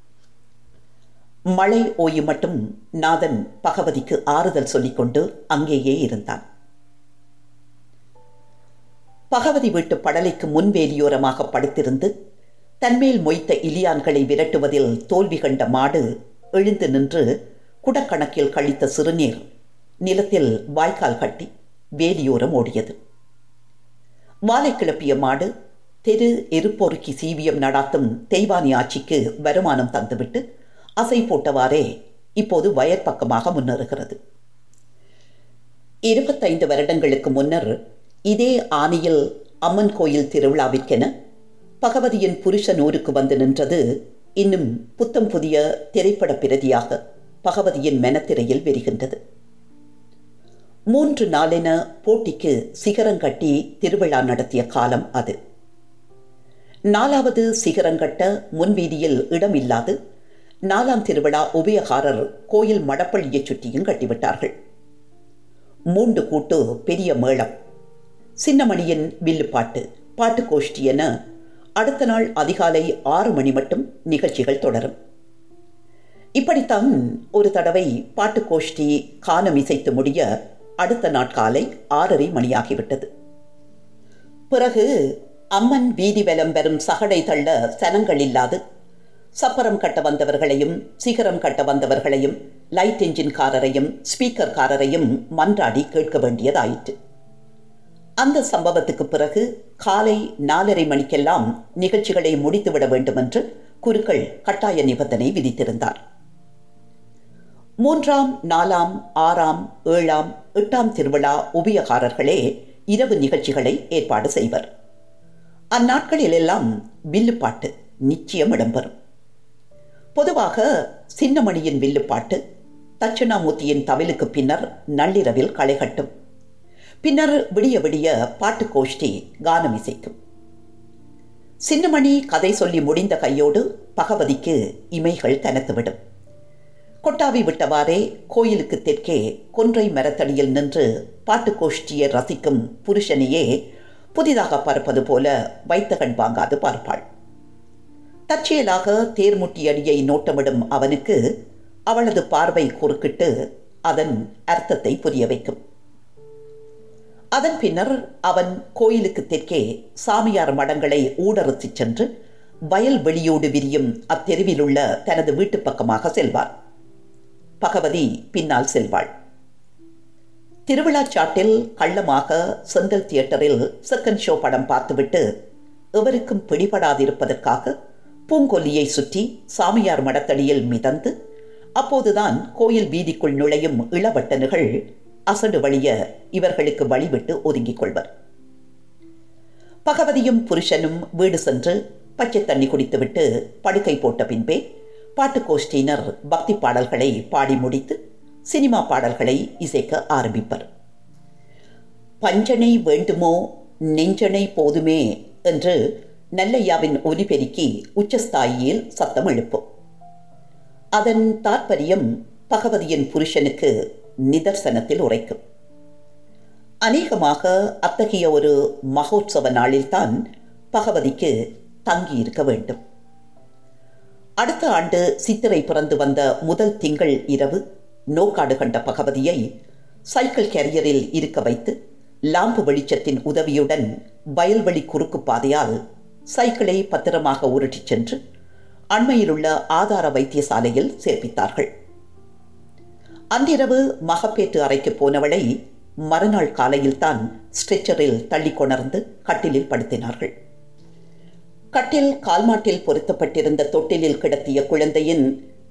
மழை ஓயும் மட்டும் நாதன் பகவதிக்கு ஆறுதல் சொல்லிக்கொண்டு அங்கேயே இருந்தான் பகவதி வீட்டு படலைக்கு முன்வேலியோரமாக படுத்திருந்து தன்மேல் மொய்த்த இலியான்களை விரட்டுவதில் தோல்வி கண்ட மாடு எழுந்து நின்று குடக்கணக்கில் கழித்த சிறுநீர் நிலத்தில் வாய்க்கால் கட்டி வேலியோரம் ஓடியது வாலை கிளப்பிய மாடு தெரு எருப்பொறுக்கி சீவியம் நடாத்தும் தெய்வானி ஆட்சிக்கு வருமானம் தந்துவிட்டு அசை போட்டவாறே இப்போது வயற்பக்கமாக முன்னேறுகிறது இருபத்தைந்து வருடங்களுக்கு முன்னர் இதே ஆணியில் அம்மன் கோயில் திருவிழாவிற்கென பகவதியின் புருஷன் ஊருக்கு வந்து நின்றது இன்னும் புத்தம் புதிய திரைப்பட பிரதியாக பகவதியின் மெனத்திரையில் விரிகின்றது மூன்று நாளென போட்டிக்கு சிகரங்கட்டி திருவிழா நடத்திய காலம் அது நாலாவது சிகரங்கட்ட முன்வீதியில் இடமில்லாது நாலாம் திருவிழா உபயகாரர் கோயில் மடப்பள்ளியைச் சுற்றியும் கட்டிவிட்டார்கள் மூன்று கூட்டு பெரிய மேளம் சின்னமணியின் வில்லுப்பாட்டு பாட்டு கோஷ்டி என அடுத்த நாள் அதிகாலை ஆறு மணி மட்டும் நிகழ்ச்சிகள் தொடரும் இப்படித்தான் ஒரு தடவை பாட்டு கோஷ்டி கானம் இசைத்து முடிய அடுத்த நாட்காலை ஆறரை மணியாகிவிட்டது பிறகு அம்மன் வீதி வலம் வரும் சகடை தள்ள சனங்கள் இல்லாது சப்பரம் கட்ட வந்தவர்களையும் சிகரம் கட்ட வந்தவர்களையும் லைட் என்ஜின்காரரையும் ஸ்பீக்கர்காரரையும் மன்றாடி கேட்க வேண்டியதாயிற்று அந்த சம்பவத்துக்கு பிறகு காலை நாலரை மணிக்கெல்லாம் நிகழ்ச்சிகளை முடித்துவிட வேண்டும் என்று குருக்கள் கட்டாய நிபந்தனை விதித்திருந்தார் மூன்றாம் நாலாம் ஆறாம் ஏழாம் எட்டாம் திருவிழா உபயகாரர்களே இரவு நிகழ்ச்சிகளை ஏற்பாடு செய்வர் அந்நாட்களில் எல்லாம் வில்லுப்பாட்டு நிச்சயம் இடம்பெறும் பொதுவாக சின்னமணியின் வில்லுப்பாட்டு தட்சிணாமூர்த்தியின் தவிலுக்கு பின்னர் நள்ளிரவில் களைகட்டும் பின்னர் விடிய விடிய பாட்டு கோஷ்டி கானம் இசைக்கும் சின்னமணி கதை சொல்லி முடிந்த கையோடு பகவதிக்கு இமைகள் கனத்துவிடும் கொட்டாவி விட்டவாறே கோயிலுக்கு தெற்கே கொன்றை மரத்தடியில் நின்று பாட்டு கோஷ்டியை ரசிக்கும் புருஷனையே புதிதாக பார்ப்பது போல வைத்த கண் வாங்காது பார்ப்பாள் தற்செயலாக தேர்முட்டி அடியை நோட்டமிடும் அவனுக்கு அவளது பார்வை குறுக்கிட்டு அதன் அர்த்தத்தை புரிய வைக்கும் அதன் பின்னர் அவன் கோயிலுக்கு தெற்கே சாமியார் மடங்களை ஊடறுத்துச் சென்று வயல் வெளியோடு விரியும் அத்தெருவிலுள்ள தனது வீட்டு பக்கமாக செல்வார் பகவதி பின்னால் செல்வாள் திருவிழாச்சாட்டில் கள்ளமாக செந்தல் தியேட்டரில் செகண்ட் ஷோ படம் பார்த்துவிட்டு எவருக்கும் பிடிபடாதிருப்பதற்காக பூங்கொல்லியை சுற்றி சாமியார் மடத்தடியில் மிதந்து அப்போதுதான் கோயில் வீதிக்குள் நுழையும் இளவட்டனுகள் அசடு வழிய இவர்களுக்கு வழிவிட்டு ஒதுங்கிக் கொள்வர் பகவதியும் புருஷனும் வீடு சென்று பச்சை தண்ணி குடித்துவிட்டு படுக்கை போட்ட பின்பே பாட்டு கோஷ்டியினர் பக்தி பாடல்களை பாடி முடித்து சினிமா பாடல்களை இசைக்க ஆரம்பிப்பர் பஞ்சனை வேண்டுமோ நெஞ்சனை போதுமே என்று நல்லையாவின் ஒலிபெருக்கி உச்சஸ்தாயியில் சத்தம் எழுப்பும் அதன் தாற்பயம் பகவதியின் புருஷனுக்கு நிதர்சனத்தில் உரைக்கும் அநேகமாக அத்தகைய ஒரு மகோத்சவ நாளில்தான் பகவதிக்கு தங்கியிருக்க வேண்டும் அடுத்த ஆண்டு சித்திரை பிறந்து வந்த முதல் திங்கள் இரவு நோக்காடு கண்ட பகவதியை சைக்கிள் கேரியரில் இருக்க வைத்து லாம்பு வெளிச்சத்தின் உதவியுடன் வயல்வெளி குறுக்கு பாதையால் சைக்கிளை பத்திரமாக உருட்டிச் சென்று அண்மையிலுள்ள ஆதார வைத்தியசாலையில் சேர்ப்பித்தார்கள் அன்றிரவு மகப்பேற்று அறைக்கு போனவளை மறுநாள் காலையில்தான் ஸ்ட்ரெச்சரில் தள்ளி கொணர்ந்து கட்டிலில் படுத்தினார்கள் கட்டில் கால்மாட்டில் பொருத்தப்பட்டிருந்த தொட்டிலில் கிடத்திய குழந்தையின்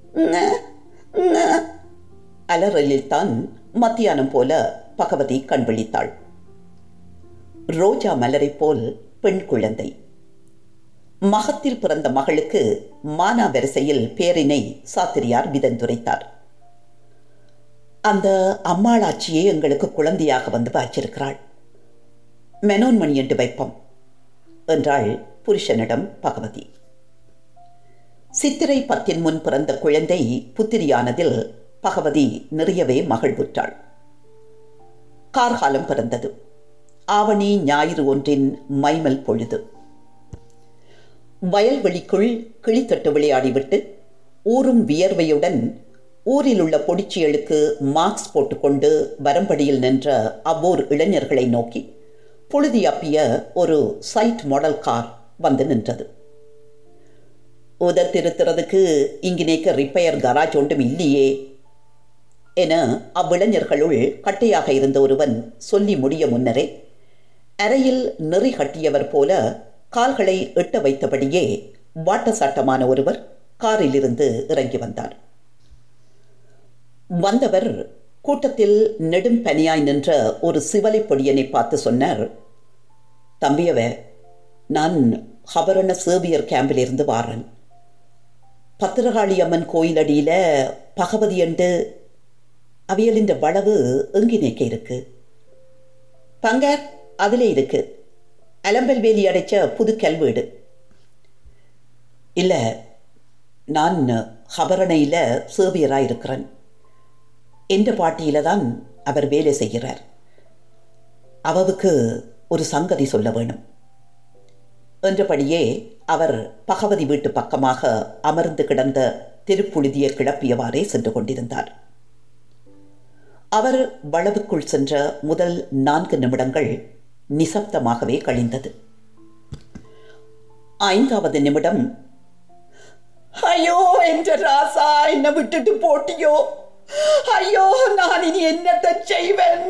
அலறலில் தான் மத்தியானம் போல பகவதி கண் விழித்தாள் ரோஜா மலரை போல் பெண் குழந்தை மகத்தில் பிறந்த மகளுக்கு மானா வரிசையில் பேரினை சாத்திரியார் விதந்துரைத்தார் அந்த அம்மாளாச்சியே எங்களுக்கு குழந்தையாக வந்து வாச்சிருக்கிறாள் மெனோன்மணி என்று வைப்போம் என்றாள் புருஷனிடம் பகவதி சித்திரை பத்தின் முன் பிறந்த குழந்தை புத்திரியானதில் பகவதி நிறையவே மகிழ்வுற்றாள் கார்காலம் பிறந்தது ஆவணி ஞாயிறு ஒன்றின் மைமல் பொழுது வயல்வெளிக்குள் கிளித்தட்டு விளையாடிவிட்டு ஊறும் வியர்வையுடன் ஊரில் உள்ள பொடிச்சியலுக்கு மார்க்ஸ் போட்டுக்கொண்டு வரம்படியில் நின்ற அவ்வூர் இளைஞர்களை நோக்கி புழுதி அப்பிய ஒரு சைட் மாடல் கார் வந்து நின்றது உதத்திருத்துறதுக்கு இங்கினேக்க ரிப்பேர் கராஜ் ஒன்றும் இல்லையே என அவ்விளைஞர்களுள் கட்டையாக இருந்த ஒருவன் சொல்லி முடிய முன்னரே அறையில் நெறி கட்டியவர் போல கால்களை எட்ட வைத்தபடியே வாட்ட சாட்டமான ஒருவர் காரிலிருந்து இறங்கி வந்தார் வந்தவர் கூட்டத்தில் நெடும் பனியாய் நின்ற ஒரு சிவலை பொடியனை பார்த்து சொன்னார் தம்பியவ நான் ஹபரண சேவியர் கேம்பிலிருந்து வாரன் பத்திரகாளி அம்மன் கோயிலடியில் பகவதி என்று அவியலின் வளவு எங்கினேக்க இருக்கு பங்கர் அதிலே இருக்கு அலம்பல் வேலி அடைச்ச புது கல்வீடு இல்லை நான் ஹபரணையில் சேவியராக இருக்கிறேன் என்ற பாட்டியில தான் அவர் வேலை செய்கிறார் அவவுக்கு ஒரு சங்கதி சொல்ல வேணும் என்றபடியே அவர் பகவதி வீட்டு பக்கமாக அமர்ந்து கிடந்த திருப்புழுதியை கிளப்பியவாறே சென்று கொண்டிருந்தார் அவர் வளவுக்குள் சென்ற முதல் நான்கு நிமிடங்கள் நிசப்தமாகவே கழிந்தது ஐந்தாவது நிமிடம் ஐயோ என்ற ராசா என்னை விட்டுட்டு போட்டியோ ஐயோ நான் இனி என்னத்தை செய்வேன்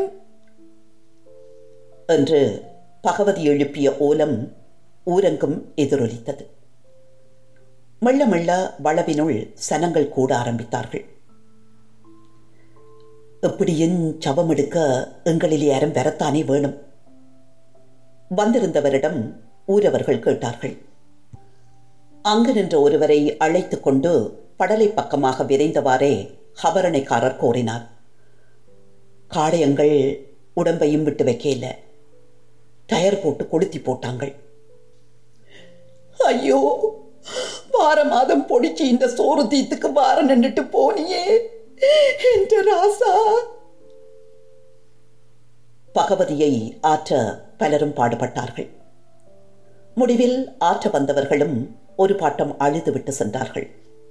என்று பகவதி எழுப்பிய ஓலம் ஊரங்கும் எதிரொலித்தது மெல்ல மெல்ல வளவினுள் சனங்கள் கூட ஆரம்பித்தார்கள் எப்படியும் சவம் எடுக்க எங்களில் யாரும் வரத்தானே வேணும் வந்திருந்தவரிடம் ஊரவர்கள் கேட்டார்கள் அங்கு நின்ற ஒருவரை அழைத்துக் கொண்டு படலை பக்கமாக விரைந்தவாறே ஹபரணைக்காரர் கோரினார் காடையங்கள் உடம்பையும் விட்டு வைக்கல டயர் போட்டு கொளுத்தி போட்டாங்கள் ஐயோ வார மாதம் பொடிச்சு இந்த சோறு தீத்துக்கு வார நின்றுட்டு போனியே என்ற ராசா பகவதியை ஆற்ற பலரும் பாடுபட்டார்கள் முடிவில் ஆற்ற வந்தவர்களும் ஒரு பாட்டம் அழுதுவிட்டு சென்றார்கள்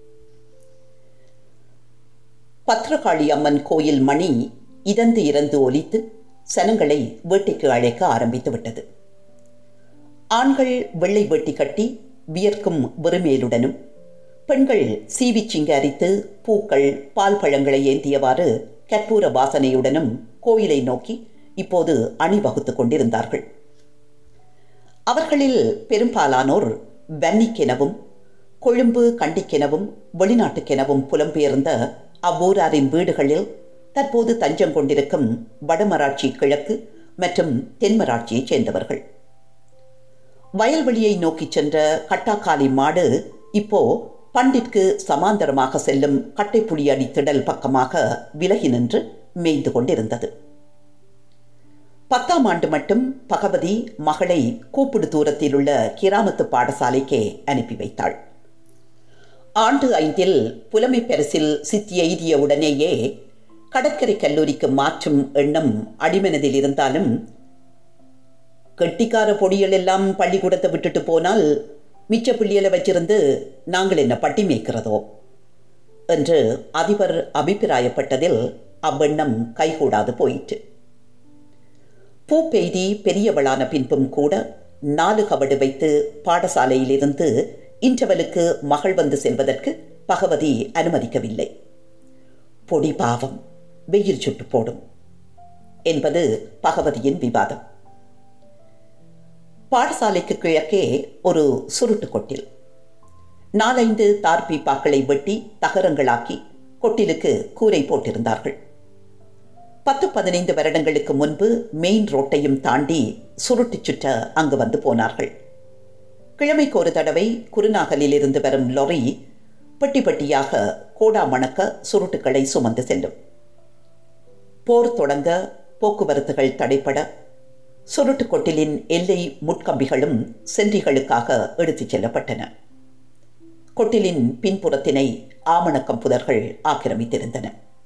பத்ரகாளி அம்மன் கோயில் மணி இதந்து இறந்து ஒலித்து சனங்களை வேட்டைக்கு அழைக்க ஆரம்பித்து விட்டது ஆண்கள் வெள்ளை வேட்டி கட்டி வியர்க்கும் வெறுமேலுடனும் பெண்கள் சீவி சிங்காரித்து பூக்கள் பால் பழங்களை ஏந்தியவாறு கற்பூர வாசனையுடனும் கோயிலை நோக்கி இப்போது அணிவகுத்துக் கொண்டிருந்தார்கள் அவர்களில் பெரும்பாலானோர் வன்னிக்கெனவும் கொழும்பு கண்டிக்கெனவும் வெளிநாட்டுக்கெனவும் புலம்பெயர்ந்த அவ்வூராரின் வீடுகளில் தற்போது தஞ்சம் கொண்டிருக்கும் வடமராட்சி கிழக்கு மற்றும் தென்மராட்சியைச் சேர்ந்தவர்கள் வயல்வெளியை நோக்கி சென்ற கட்டாக்காலி மாடு இப்போ பண்டிற்கு சமாந்தரமாக செல்லும் கட்டைப்புலியடி திடல் பக்கமாக விலகி நின்று மேய்ந்து கொண்டிருந்தது பத்தாம் ஆண்டு மட்டும் பகவதி மகளை கூப்பிடு தூரத்தில் உள்ள கிராமத்து பாடசாலைக்கே அனுப்பி வைத்தாள் ஆண்டு ஐந்தில் புலமை பரிசில் சித்தி எய்திய உடனேயே கடற்கரை கல்லூரிக்கு மாற்றும் எண்ணம் அடிமனதில் இருந்தாலும் கெட்டிக்கார பொடிகள் எல்லாம் பள்ளிக்கூடத்தை விட்டுட்டு போனால் மிச்ச பிள்ளைகளை வச்சிருந்து நாங்கள் என்ன பட்டி மேய்க்கிறதோ என்று அதிபர் அபிப்பிராயப்பட்டதில் அவ்வெண்ணம் கைகூடாது போயிற்று பூ பெய்தி பெரியவளான பின்பும் கூட நாலு கவடு வைத்து பாடசாலையிலிருந்து இன்றவலுக்கு மகள் வந்து செல்வதற்கு பகவதி அனுமதிக்கவில்லை பொடி பாவம் வெயில் சுட்டு போடும் என்பது பகவதியின் விவாதம் பாடசாலைக்கு கிழக்கே ஒரு சுருட்டு கொட்டில் நாலைந்து தார் பீப்பாக்களை வெட்டி தகரங்களாக்கி கொட்டிலுக்கு கூரை போட்டிருந்தார்கள் பத்து பதினைந்து வருடங்களுக்கு முன்பு மெயின் ரோட்டையும் தாண்டி சுருட்டு சுற்ற அங்கு வந்து போனார்கள் கிழமைக்கு ஒரு தடவை குருநாகலில் இருந்து வரும் லொரி பெட்டி பெட்டியாக கோடா மணக்க சுருட்டுக்களை சுமந்து செல்லும் போர் தொடங்க போக்குவரத்துகள் தடைப்பட சுருட்டு கொட்டிலின் எல்லை முட்கம்பிகளும் சென்றிகளுக்காக எடுத்துச் செல்லப்பட்டன கொட்டிலின் பின்புறத்தினை ஆமணக்கம் புதர்கள் ஆக்கிரமித்திருந்தன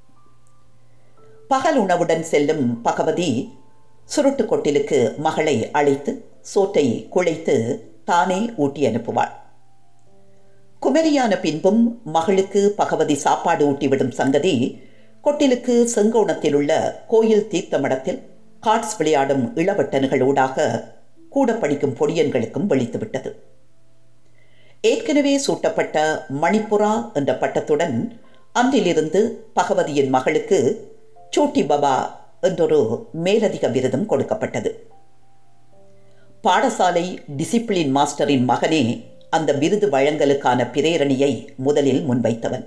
பகல் உணவுடன் செல்லும் பகவதி சுருட்டு கொட்டிலுக்கு மகளை அழைத்து சோற்றை குழைத்து தானே ஊட்டி அனுப்புவாள் குமரியான பின்பும் மகளுக்கு பகவதி சாப்பாடு ஊட்டிவிடும் சங்கதி கொட்டிலுக்கு செங்கோணத்தில் உள்ள கோயில் தீர்த்த மடத்தில் காட்ஸ் விளையாடும் இளவட்டன்களூடாக கூட படிக்கும் பொடியன்களுக்கும் வெளித்துவிட்டது ஏற்கனவே சூட்டப்பட்ட மணிப்புரா என்ற பட்டத்துடன் அன்றிலிருந்து பகவதியின் மகளுக்கு சோட்டி பபா என்றொரு மேலதிக விருதும் கொடுக்கப்பட்டது பாடசாலை டிசிப்ளின் மாஸ்டரின் மகனே அந்த விருது வழங்கலுக்கான பிரேரணியை முதலில் முன்வைத்தவன்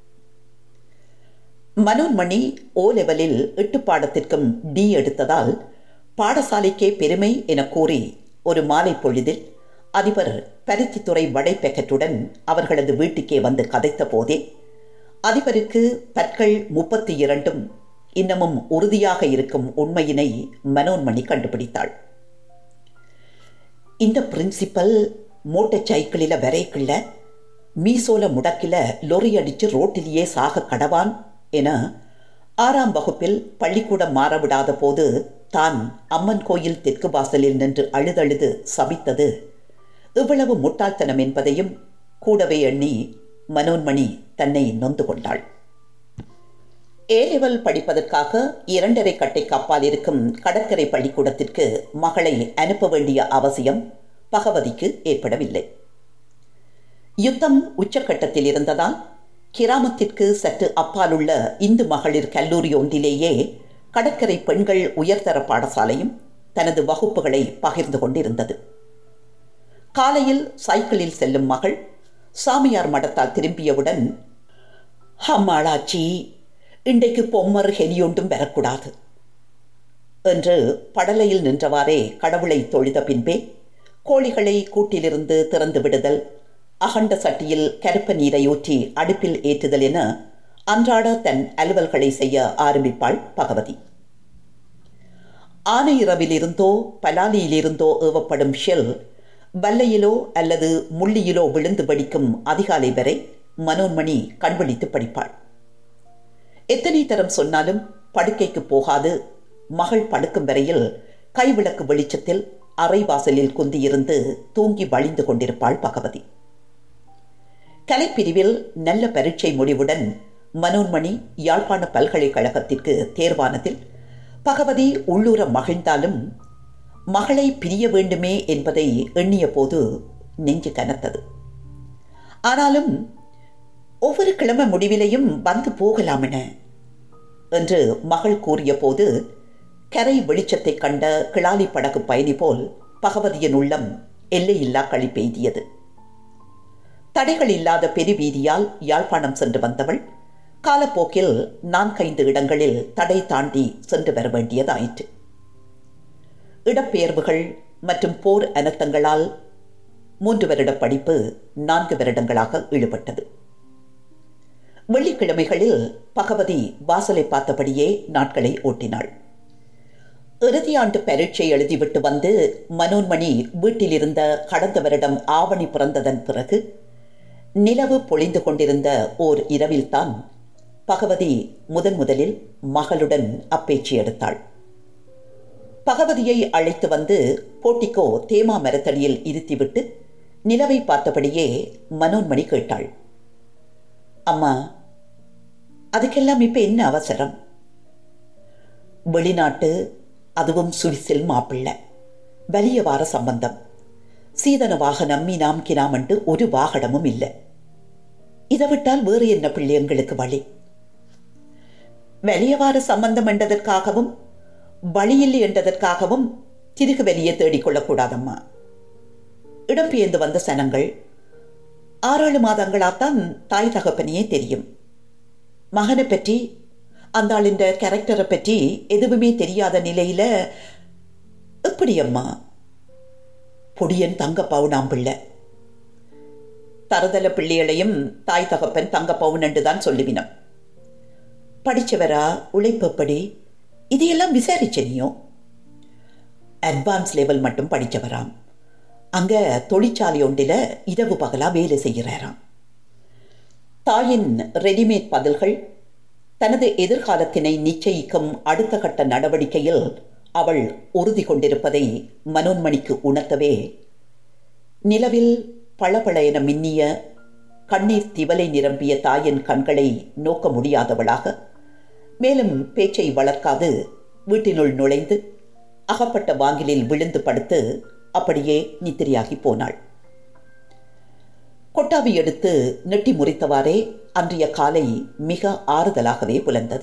மனோன்மணி ஓ லெவலில் எட்டு பாடத்திற்கும் டி எடுத்ததால் பாடசாலைக்கே பெருமை என கூறி ஒரு மாலை பொழுதில் அதிபர் பருத்தித்துறை வடை பெக்கெட்டுடன் அவர்களது வீட்டுக்கே வந்து கதைத்த போதே அதிபருக்கு பற்கள் முப்பத்தி இரண்டும் இன்னமும் உறுதியாக இருக்கும் உண்மையினை மனோன்மணி கண்டுபிடித்தாள் இந்த பிரின்சிபல் மோட்டர் சைக்கிளில வரைக்குள்ள மீசோல முடக்கில லொரி அடிச்சு ரோட்டிலேயே சாக கடவான் என ஆறாம் வகுப்பில் பள்ளிக்கூடம் மாறவிடாத போது தான் அம்மன் கோயில் தெற்கு வாசலில் நின்று அழுதழுது சபித்தது இவ்வளவு முட்டாள்தனம் என்பதையும் கூடவே எண்ணி மனோன்மணி தன்னை நொந்து கொண்டாள் ஏ லெவல் படிப்பதற்காக இரண்டரை கட்டைக்கு அப்பால் இருக்கும் கடற்கரை பள்ளிக்கூடத்திற்கு மகளை அனுப்ப வேண்டிய அவசியம் பகவதிக்கு ஏற்படவில்லை யுத்தம் உச்சக்கட்டத்தில் இருந்ததால் கிராமத்திற்கு சற்று அப்பாலுள்ள இந்து மகளிர் கல்லூரி ஒன்றிலேயே கடற்கரை பெண்கள் உயர்தர பாடசாலையும் தனது வகுப்புகளை பகிர்ந்து கொண்டிருந்தது காலையில் சைக்கிளில் செல்லும் மகள் சாமியார் மடத்தால் திரும்பியவுடன் அம்மாளாச்சி இன்றைக்கு பொம்மர் ஹெலியொன்றும் வரக்கூடாது என்று படலையில் நின்றவாறே கடவுளை தொழுத பின்பே கோழிகளை கூட்டிலிருந்து திறந்து விடுதல் அகண்ட சட்டியில் கருப்ப நீரை ஊற்றி அடுப்பில் ஏற்றுதல் என அன்றாட தன் அலுவல்களை செய்ய ஆரம்பிப்பாள் பகவதி ஆனையிரவிலிருந்தோ பலாலியிலிருந்தோ ஏவப்படும் ஷெல் வல்லையிலோ அல்லது முள்ளியிலோ விழுந்து படிக்கும் அதிகாலை வரை மனோன்மணி கண்விழித்து படிப்பாள் எத்தனை தரம் சொன்னாலும் படுக்கைக்கு போகாது மகள் படுக்கும் வரையில் கைவிளக்கு வெளிச்சத்தில் அரைவாசலில் குந்தியிருந்து தூங்கி வழிந்து கொண்டிருப்பாள் பகவதி கலைப்பிரிவில் நல்ல பரீட்சை முடிவுடன் மனோன்மணி யாழ்ப்பாண பல்கலைக்கழகத்திற்கு தேர்வானதில் பகவதி உள்ளூர மகிழ்ந்தாலும் மகளை பிரிய வேண்டுமே என்பதை எண்ணிய போது நெஞ்சு கனத்தது ஆனாலும் ஒவ்வொரு கிழமை முடிவிலையும் வந்து போகலாமென என்று மகள் கூறிய போது கரை வெளிச்சத்தை கண்ட கிளாலி படகு பயணி போல் பகவதியின் உள்ளம் எல்லையில்லா களி பெய்தியது தடைகள் இல்லாத பெருவீதியால் யாழ்ப்பாணம் சென்று வந்தவள் காலப்போக்கில் நான்கைந்து இடங்களில் தடை தாண்டி சென்று வர வேண்டியதாயிற்று இடப்பெயர்வுகள் மற்றும் போர் அனர்த்தங்களால் மூன்று வருட படிப்பு நான்கு வருடங்களாக ஈடுபட்டது வெள்ளிக்கிழமைகளில் பகவதி வாசலை பார்த்தபடியே நாட்களை ஓட்டினாள் இறுதி ஆண்டு பரீட்சை எழுதிவிட்டு வந்து மனோன்மணி வீட்டிலிருந்த கடந்த வருடம் ஆவணி பிறந்ததன் பிறகு நிலவு பொழிந்து கொண்டிருந்த ஓர் இரவில்தான் பகவதி முதன் முதலில் மகளுடன் அப்பேச்சு எடுத்தாள் பகவதியை அழைத்து வந்து போட்டிக்கோ தேமா மரத்தடியில் இருத்திவிட்டு நிலவை பார்த்தபடியே மனோன்மணி கேட்டாள் அம்மா அதுக்கெல்லாம் இப்ப என்ன அவசரம் வெளிநாட்டு அதுவும் சுவிசில் மாப்பிள்ளை வலிய வார சம்பந்தம் சீதன வாகனம் மீனாம் கினாமண்டு ஒரு வாகனமும் இல்லை இதை விட்டால் வேறு என்ன பிள்ளை எங்களுக்கு வழி வெளியவார சம்பந்தம் என்றதற்காகவும் வழியில்லை என்றதற்காகவும் திருகு வெளியே தேடிக்கொள்ளக்கூடாதம்மா இடம்பெயர்ந்து வந்த சனங்கள் ஆறேழு மாதங்களாத்தான் தாய் தகப்பனையே தெரியும் மகனை பற்றி அந்த ஆளின் கேரக்டரை பற்றி எதுவுமே தெரியாத நிலையில எப்படி அம்மா பொடியன் தங்க பவுனாம் பிள்ளை தருதல பிள்ளைகளையும் தாய் தகப்பன் தங்க பவுன் என்று தான் சொல்லுவினம் படிச்சவரா உழைப்பப்படி இதையெல்லாம் விசாரிச்சனியோ அட்வான்ஸ் லெவல் மட்டும் படித்தவராம் அங்க தொழிற்சாலை ஒன்றில் இரவு பகலா வேலை செய்கிறாராம் தாயின் ரெடிமேட் பதில்கள் தனது எதிர்காலத்தினை நிச்சயிக்கும் அடுத்த கட்ட நடவடிக்கையில் அவள் உறுதி கொண்டிருப்பதை மனோன்மணிக்கு உணர்த்தவே நிலவில் பளபள என மின்னிய கண்ணீர் திவலை நிரம்பிய தாயின் கண்களை நோக்க முடியாதவளாக மேலும் பேச்சை வளர்க்காது வீட்டினுள் நுழைந்து அகப்பட்ட வாங்கிலில் விழுந்து படுத்து அப்படியே நித்திரையாகி போனாள் கொட்டாவி எடுத்து நெட்டி முறித்தவாறே அன்றைய காலை மிக ஆறுதலாகவே புலர்ந்தது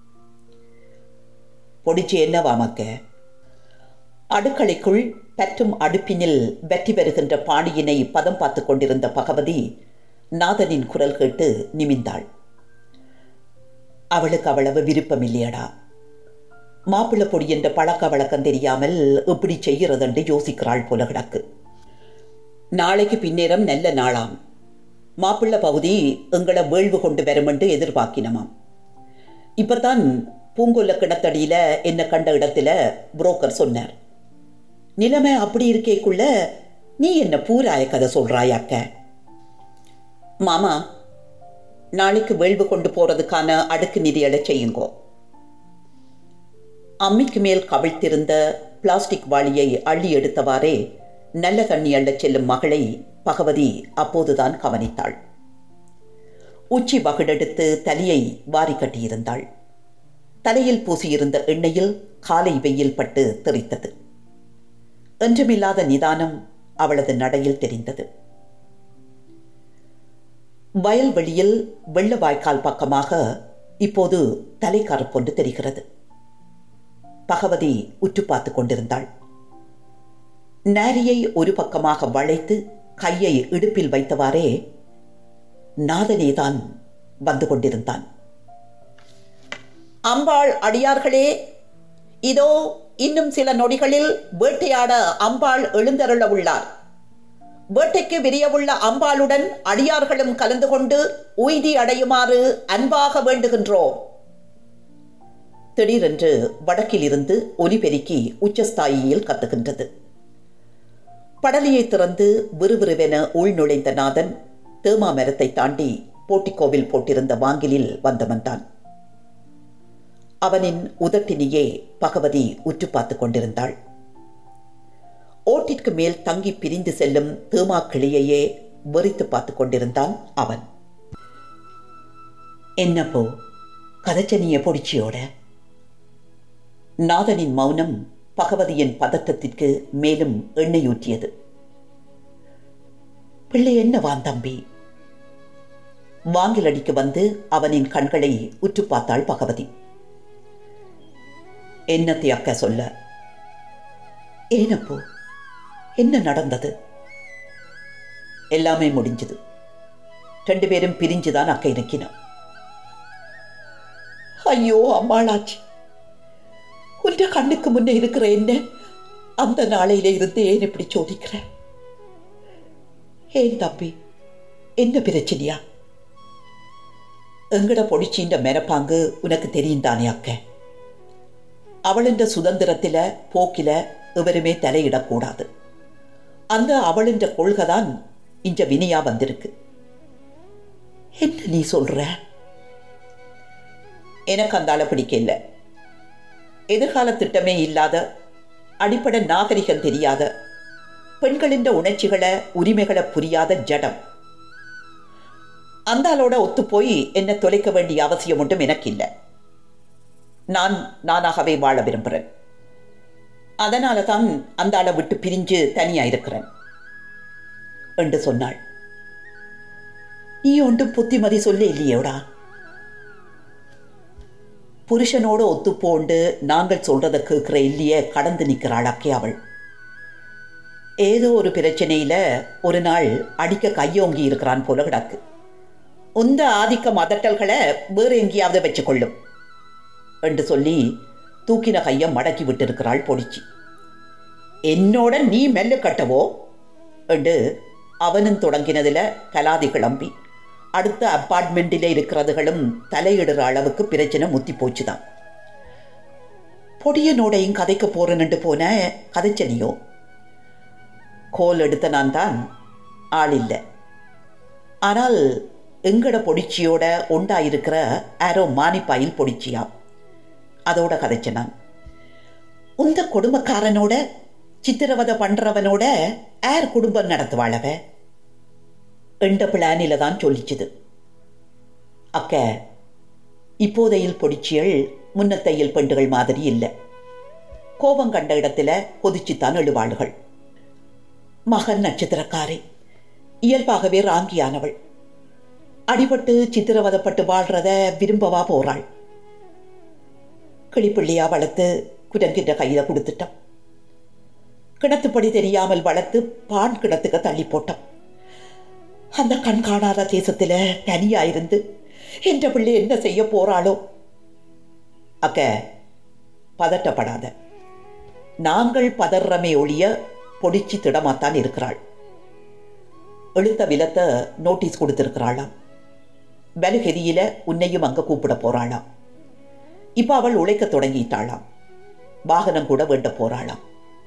பொடிச்சு என்னவாமக்க அடுக்களைக்குள் பற்றும் அடுப்பினில் வெற்றி வருகின்ற பாணியினை பதம் பார்த்து கொண்டிருந்த பகவதி நாதனின் குரல் கேட்டு நிமிந்தாள் அவளுக்கு அவ்வளவு விருப்பம் இல்லையடா மாப்பிள்ளை பொடி என்ற பழக்க வழக்கம் தெரியாமல் எப்படி செய்கிறதென்று யோசிக்கிறாள் போல கிடக்கு நாளைக்கு பின்னேரம் நல்ல நாளாம் மாப்பிள்ளை பகுதி எங்களை வேள்வு கொண்டு வருமென்று எதிர்பார்க்கினமாம் இப்பதான் பூங்கொல்ல கிணத்தடியில என்ன கண்ட இடத்துல புரோக்கர் சொன்னார் நிலைமை அப்படி இருக்கேக்குள்ள நீ என்ன பூராய கதை சொல்றாயாக்க மாமா நாளைக்கு வேள்வு கொண்டு போறதுக்கான அடுக்கு நிதியலை செய்யுங்கோ அம்மிக்கு மேல் கவிழ்த்திருந்த பிளாஸ்டிக் வாளியை அள்ளி எடுத்தவாறே நல்ல தண்ணி அள்ளச் செல்லும் மகளை பகவதி அப்போதுதான் கவனித்தாள் உச்சி வகுடெடுத்து தலையை வாரி கட்டியிருந்தாள் தலையில் பூசியிருந்த எண்ணெயில் காலை வெயில் பட்டு தெரித்தது என்றுமில்லாத நிதானம் அவளது நடையில் தெரிந்தது வயல்வெளியில் வெள்ள வாய்க்கால் பக்கமாக இப்போது தலை கருப்பொன்று தெரிகிறது பகவதி உற்று பார்த்து கொண்டிருந்தாள் நாரியை ஒரு பக்கமாக வளைத்து கையை இடுப்பில் வைத்தவாறே நாதனேதான் வந்து கொண்டிருந்தான் அம்பாள் அடியார்களே இதோ இன்னும் சில நொடிகளில் வேட்டையாட அம்பாள் எழுந்தருள உள்ளார் வேட்டைக்கு விரியவுள்ள அம்பாளுடன் அடியார்களும் கலந்து கொண்டு உய்தி அடையுமாறு அன்பாக வேண்டுகின்றோம் திடீரென்று வடக்கில் இருந்து ஒலிபெருக்கி உச்சஸ்தாயியில் கத்துகின்றது படலியை திறந்து விறுவிறுவென உள் நுழைந்த நாதன் தேமா மரத்தை தாண்டி போட்டிக்கோவில் போட்டிருந்த வாங்கிலில் வந்தவன்தான் அவனின் உதட்டினியே பகவதி உற்று பார்த்துக் கொண்டிருந்தாள் ஓட்டிற்கு மேல் தங்கி பிரிந்து செல்லும் தேமா கிளியையே வெறித்து பார்த்துக் கொண்டிருந்தான் அவன் என்னப்போ கதச்சனிய பொடிச்சியோட நாதனின் மௌனம் பகவதியின் பதட்டத்திற்கு மேலும் எண்ணெயூற்றியது பிள்ளை என்னவான் தம்பி வாங்கிலடிக்கு வந்து அவனின் கண்களை உற்று பார்த்தாள் பகவதி என்னத்தை அக்கா சொல்ல ஏனப்போ என்ன நடந்தது எல்லாமே முடிஞ்சது ரெண்டு பேரும் பிரிஞ்சுதான் அக்கா இருக்கினோம் ஐயோ அம்மாளாச்சி உன்ற கண்ணுக்கு முன்னே இருக்கிற என்ன அந்த நாளையில இருந்து ஏன் இப்படி சோதிக்கிற ஏன் தம்பி என்ன பிரச்சனையா எங்கட பொடிச்சின்ற மெரப்பாங்கு உனக்கு தெரியும் தானே அக்க அவளின்ற சுதந்திரத்தில போக்கில இவருமே தலையிடக்கூடாது அந்த அவளின்ற கொள்கைதான் இங்க வினியா வந்திருக்கு என்ன நீ சொல்ற எனக்கு அந்த ஆளை பிடிக்கல எதிர்கால திட்டமே இல்லாத அடிப்படை நாகரிகம் தெரியாத பெண்களின் உணர்ச்சிகளை உரிமைகளை புரியாத ஜடம் அந்த ஆளோட ஒத்து போய் என்ன தொலைக்க வேண்டிய அவசியம் ஒன்றும் எனக்கு இல்லை நான் நானாகவே வாழ விரும்புகிறேன் அதனால தான் அந்த ஆளை விட்டு பிரிஞ்சு தனியா இருக்கிறேன் என்று சொன்னாள் நீ ஒன்றும் புத்திமதி சொல்ல இல்லையோடா புருஷனோடு ஒத்துப்போண்டு நாங்கள் சொல்றதை கேட்கிற இல்லையே கடந்து நிற்கிறாள் அக்கே அவள் ஏதோ ஒரு பிரச்சனையில ஒரு நாள் அடிக்க கையோங்கி இருக்கிறான் போல கிடக்கு உந்த ஆதிக்க மதட்டல்களை வேறு எங்கேயாவது வச்சுக்கொள்ளும் என்று சொல்லி தூக்கின கையை மடக்கி விட்டிருக்கிறாள் பொடிச்சி என்னோட நீ மெல்ல கட்டவோ என்று அவனும் தொடங்கினதுல கலாதி கிளம்பி அடுத்த அப்பார்ட்மெண்ட்டில் இருக்கிறதுகளும் தலையிடுற அளவுக்கு பிரச்சனை முத்தி போச்சுதான் பொடியனோடையும் கதைக்க போறேன்னு போன கதைச்சனியோ கோல் எடுத்த நான் தான் ஆள் இல்லை ஆனால் எங்கட பொடிச்சியோட உண்டாயிருக்கிற ஆரோ மானிப்பாயில் பொடிச்சியாம் அதோட கதைச்ச நான் உந்த குடும்பக்காரனோட சித்திரவதை பண்றவனோட ஏர் குடும்பம் நடத்துவாளவ எண்ட பிளானில தான் சொல்லிச்சுது அக்க இப்போதையில் பொடிச்சியல் முன்னத்தையில் பெண்டுகள் மாதிரி இல்லை கோபம் கண்ட இடத்துல கொதிச்சுத்தான் எழுவாளுகள் மகன் நட்சத்திரக்காரி இயல்பாகவே ராங்கியானவள் அடிபட்டு சித்திரவதப்பட்டு வாழ்றத விரும்பவா போறாள் கிளிப்பிள்ளையா வளர்த்து குரங்கின்ற கையில கொடுத்துட்டோம் கிணத்துப்படி தெரியாமல் வளர்த்து பான் கிணத்துக்கு தள்ளி போட்டோம் அந்த கண் காணாத தேசத்துல தனியா இருந்து என்ற பிள்ளை என்ன செய்ய போறாளோ அக்க பதட்டப்படாத நாங்கள் பதறமே ஒழிய பொடிச்சு திடமாத்தான் இருக்கிறாள் எழுத்த விலத்த நோட்டீஸ் கொடுத்திருக்கிறாளாம் பலுகெதியில உன்னையும் அங்க கூப்பிட போறாளாம் இப்ப அவள் உழைக்க தொடங்கிட்டாளாம் வாகனம் கூட வேண்ட போறாளாம்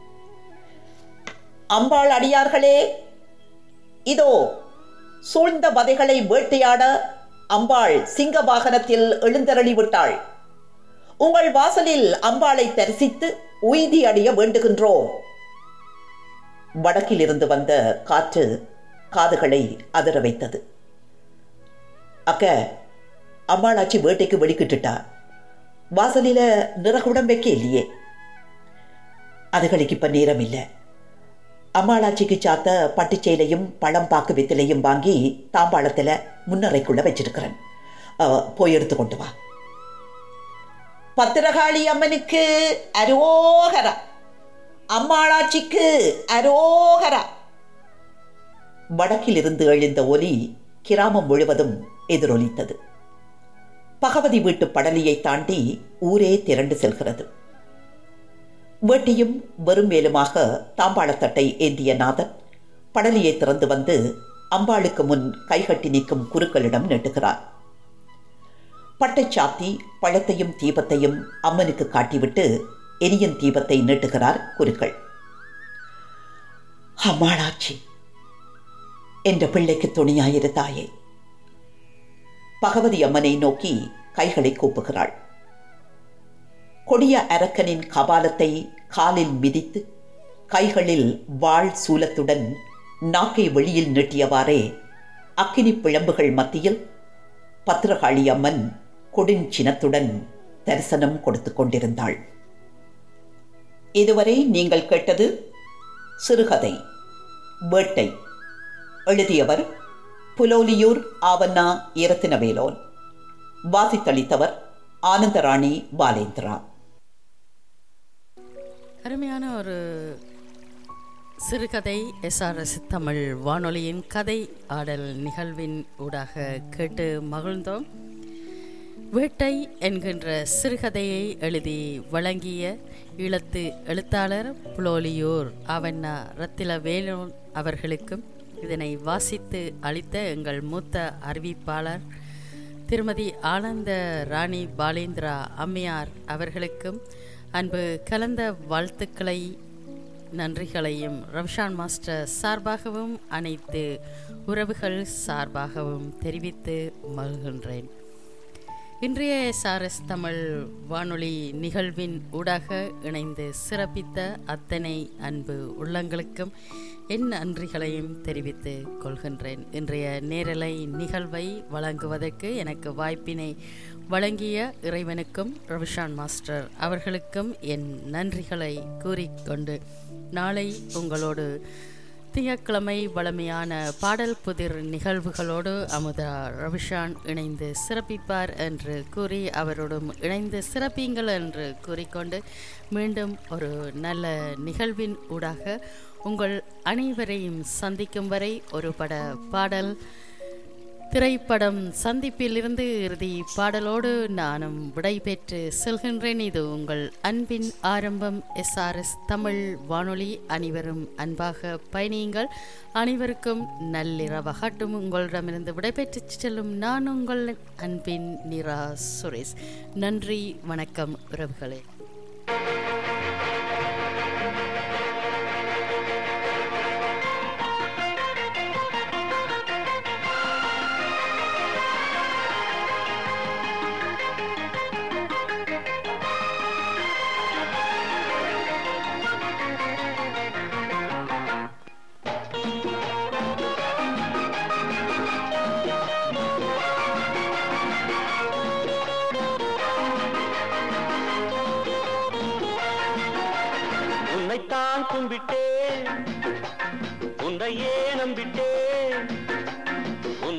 அம்பாள் அடியார்களே இதோ சூழ்ந்த வதைகளை வேட்டையாட அம்பாள் சிங்க வாகனத்தில் எழுந்தருளி விட்டாள் உங்கள் வாசலில் அம்பாளை தரிசித்து உய்தி அடைய வேண்டுகின்றோம் வடக்கில் இருந்து வந்த காற்று காதுகளை அதிர வைத்தது அக்க அம்பாளாச்சி வேட்டைக்கு வெளிக்கிட்டுட்டா வாசலில நிறகுடம் வைக்க இல்லையே அதுகளுக்கு இப்ப நேரம் இல்லை அம்மாளாச்சிக்கு சாத்த பட்டுச்சேலையும் பழம் பாக்கு வெத்திலையும் வாங்கி தாம்பாளத்துல முன்னறைக்குள்ள வச்சிருக்கிறேன் அஹ், போய் எடுத்து கொண்டு வா பத்திரகாளி அம்மனுக்கு அரோகரா அம்மாளாச்சிக்கு அரோகரா வடக்கில் இருந்து எழுந்த ஒலி கிராமம் முழுவதும் எதிரொலித்தது பகவதி வீட்டு படலியை தாண்டி ஊரே திரண்டு செல்கிறது வேட்டியும் வெறும் மேலுமாக தாம்பாளத்தட்டை ஏந்திய நாதன் படலியை திறந்து வந்து அம்பாளுக்கு முன் கைகட்டி நிற்கும் குருக்களிடம் நீட்டுகிறார் பட்டை சாத்தி பழத்தையும் தீபத்தையும் அம்மனுக்கு காட்டிவிட்டு எரியும் தீபத்தை நீட்டுகிறார் குருக்கள் அம்மாளாச்சி என்ற பிள்ளைக்கு துணியாயிரு தாயே பகவதி அம்மனை நோக்கி கைகளை கூப்புகிறாள் கொடிய அரக்கனின் கபாலத்தை காலில் மிதித்து கைகளில் வாள் சூலத்துடன் நாக்கை வெளியில் நீட்டியவாறே அக்கினி பிழம்புகள் மத்தியில் பத்திரகாளி அம்மன் கொடுஞ்சினத்துடன் தரிசனம் கொடுத்து கொண்டிருந்தாள் இதுவரை நீங்கள் கேட்டது சிறுகதை வேட்டை எழுதியவர் புலோலியூர் ஆவண்ணா இரத்தினவேலோன் வாசித்தளித்தவர் ஆனந்தராணி பாலேந்திரா அருமையான ஒரு சிறுகதை எஸ்ஆர்எஸ் தமிழ் வானொலியின் கதை ஆடல் நிகழ்வின் ஊடாக கேட்டு மகிழ்ந்தோம் வேட்டை என்கின்ற சிறுகதையை எழுதி வழங்கிய ஈழத்து எழுத்தாளர் புலோலியூர் அவண்ணா ரத்தில வேலோன் அவர்களுக்கும் இதனை வாசித்து அளித்த எங்கள் மூத்த அறிவிப்பாளர் திருமதி ஆனந்த ராணி பாலேந்திரா அம்மையார் அவர்களுக்கும் அன்பு கலந்த வாழ்த்துக்களை நன்றிகளையும் ரவிஷான் மாஸ்டர் சார்பாகவும் அனைத்து உறவுகள் சார்பாகவும் தெரிவித்து மகிழ்கின்றேன் இன்றைய எஸ்ஆர்எஸ் தமிழ் வானொலி நிகழ்வின் ஊடாக இணைந்து சிறப்பித்த அத்தனை அன்பு உள்ளங்களுக்கும் என் நன்றிகளையும் தெரிவித்துக் கொள்கின்றேன் இன்றைய நேரலை நிகழ்வை வழங்குவதற்கு எனக்கு வாய்ப்பினை வழங்கிய இறைவனுக்கும் ரவிஷான் மாஸ்டர் அவர்களுக்கும் என் நன்றிகளை கூறிக்கொண்டு நாளை உங்களோடு திங்கட்கிழமை வளமையான பாடல் புதிர் நிகழ்வுகளோடு அமுதா ரவிஷான் இணைந்து சிறப்பிப்பார் என்று கூறி அவரோடும் இணைந்து சிறப்பிங்கள் என்று கூறிக்கொண்டு மீண்டும் ஒரு நல்ல நிகழ்வின் ஊடாக உங்கள் அனைவரையும் சந்திக்கும் வரை ஒரு பட பாடல் திரைப்படம் சந்திப்பிலிருந்து இறுதி பாடலோடு நானும் விடைபெற்று செல்கின்றேன் இது உங்கள் அன்பின் ஆரம்பம் எஸ்ஆர்எஸ் தமிழ் வானொலி அனைவரும் அன்பாக பயணியுங்கள் அனைவருக்கும் நள்ளிரவகட்டும் உங்களிடமிருந்து விடைபெற்று செல்லும் நான் உங்கள் அன்பின் நிரா சுரேஷ் நன்றி வணக்கம் உறவுகளே Thank you.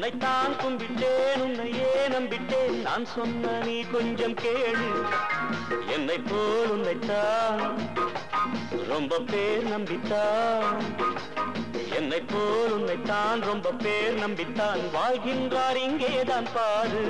உன்னைத்தான் கும்பிட்டேன் உன்னையே நம்பிட்டேன் நான் சொன்ன நீ கொஞ்சம் கேளு என்னை போல் உன்னைத்தான் ரொம்ப பேர் நம்பித்தான் என்னை போல் உன்னைத்தான் ரொம்ப பேர் நம்பித்தான் வாழ்கின்றார் இங்கேதான் பாரு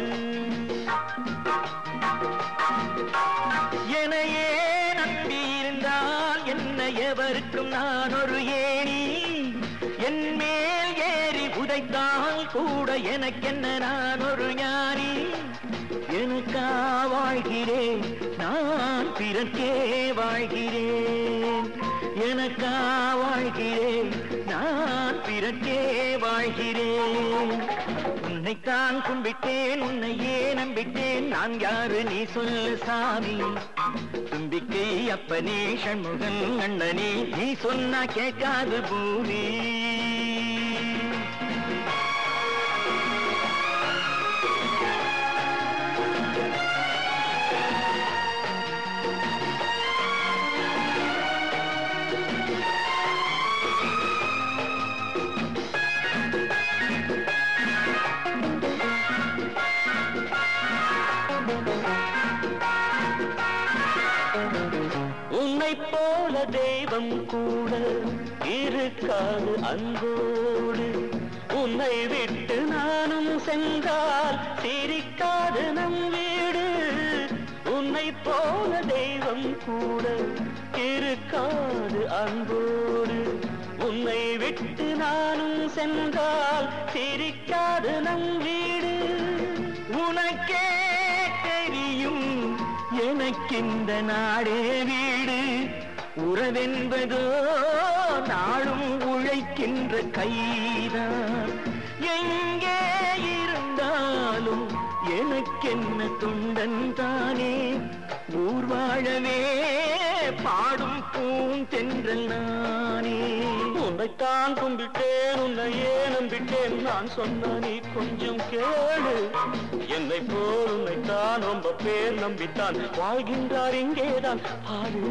என்னையே நம்பியிருந்தால் என்ன எவருக்கும் நான் ஒரு ஏணி என் மேல் ஏறி உதைத்தால் கூட எனக்கென்ன நான் ஒரு ஞானி எனக்கா வாழ்கிறேன் நான் பிறக்கே வாழ்கிறேன் எனக்கா வாழ்கிறேன் நான் பிறக்கே வாழ்கிறேன் உன்னைத்தான் கும்பிட்டேன் உன்னையே நம்பிட்டேன் நான் யாரு நீ சொல்லு சாமி தும்பிக்கை அப்பனே சண்முகன் அண்ணனே நீ சொன்னா கேட்காது பூமி உன்னை போல தெய்வம் கூட இருக்காது அன்போடு உன்னை விட்டு நானும் சென்றால் சிரிக்காது நம் வீடு உன்னை போல தெய்வம் கூட இருக்காது அன்போடு உன்னை விட்டு நானும் சென்றால் சிரிக்காது நம் வீடு உனக்கே தெரியும் எனக்கிந்த நாடே வீடு உறவென்பதோ நாளும் உழைக்கின்ற கைதான் எங்கே இருந்தாலும் எனக்கென்ன தொண்டன் தானே ஊர் வாழவே பாடும் பூந்தென்றல் நானே உன்னைத்தான் கும்பிட்டேன் உன்னையே நம்பிட்டேன் நான் சொன்ன நீ கொஞ்சம் கேளு என்னை போல் உன்னைத்தான் ரொம்ப பேர் நம்பித்தான் வாழ்கின்றார் இங்கேதான் பாரு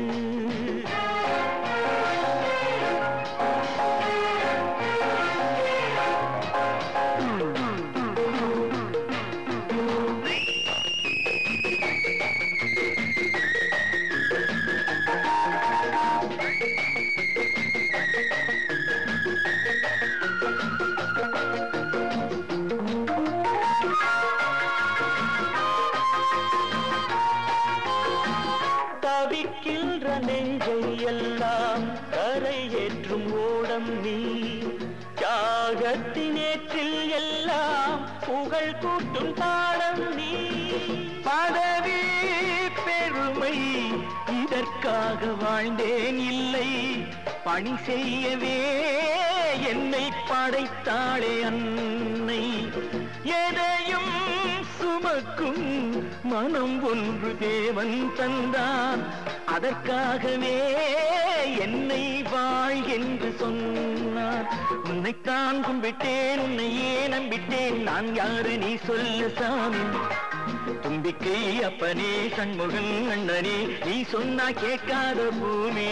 தவிக்கின்ற நெஞ்சை எல்லாம் கரையேற்றும் ஓடம் நீ தியாகத்தினேற்றில் எல்லாம் புகழ் கூட்டும் பாடம் நீ பதவி பெருமை இதற்காக வாழ்ந்தேன் இல்லை பணி செய்யவே என்னை படைத்தாளே அன்னை எதையும் சுமக்கும் மனம் ஒன்று தேவன் தந்தான் அதற்காகவே என்னை வாழ் என்று சொன்னார் உன்னைத்தான் கும்பிட்டேன் உன்னையே நம்பிட்டேன் நான் யாரு நீ சொல்லு சாமி தும்பிக்கை அப்பனே சண்முகன் அண்ணனே நீ சொன்னா கேட்காத பூமி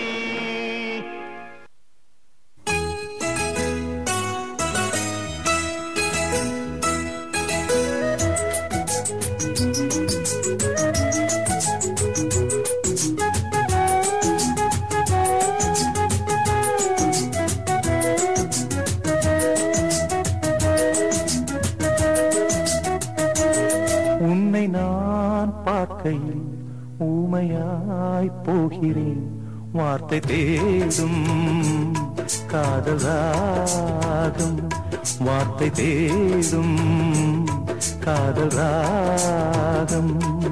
உன்னை நான் பார்க்கையில் ஊமையாய் போகிறேன் வார்த்தை தேடும் காதல் ராகம் வார்த்தை தேடும் காதல் ராகம்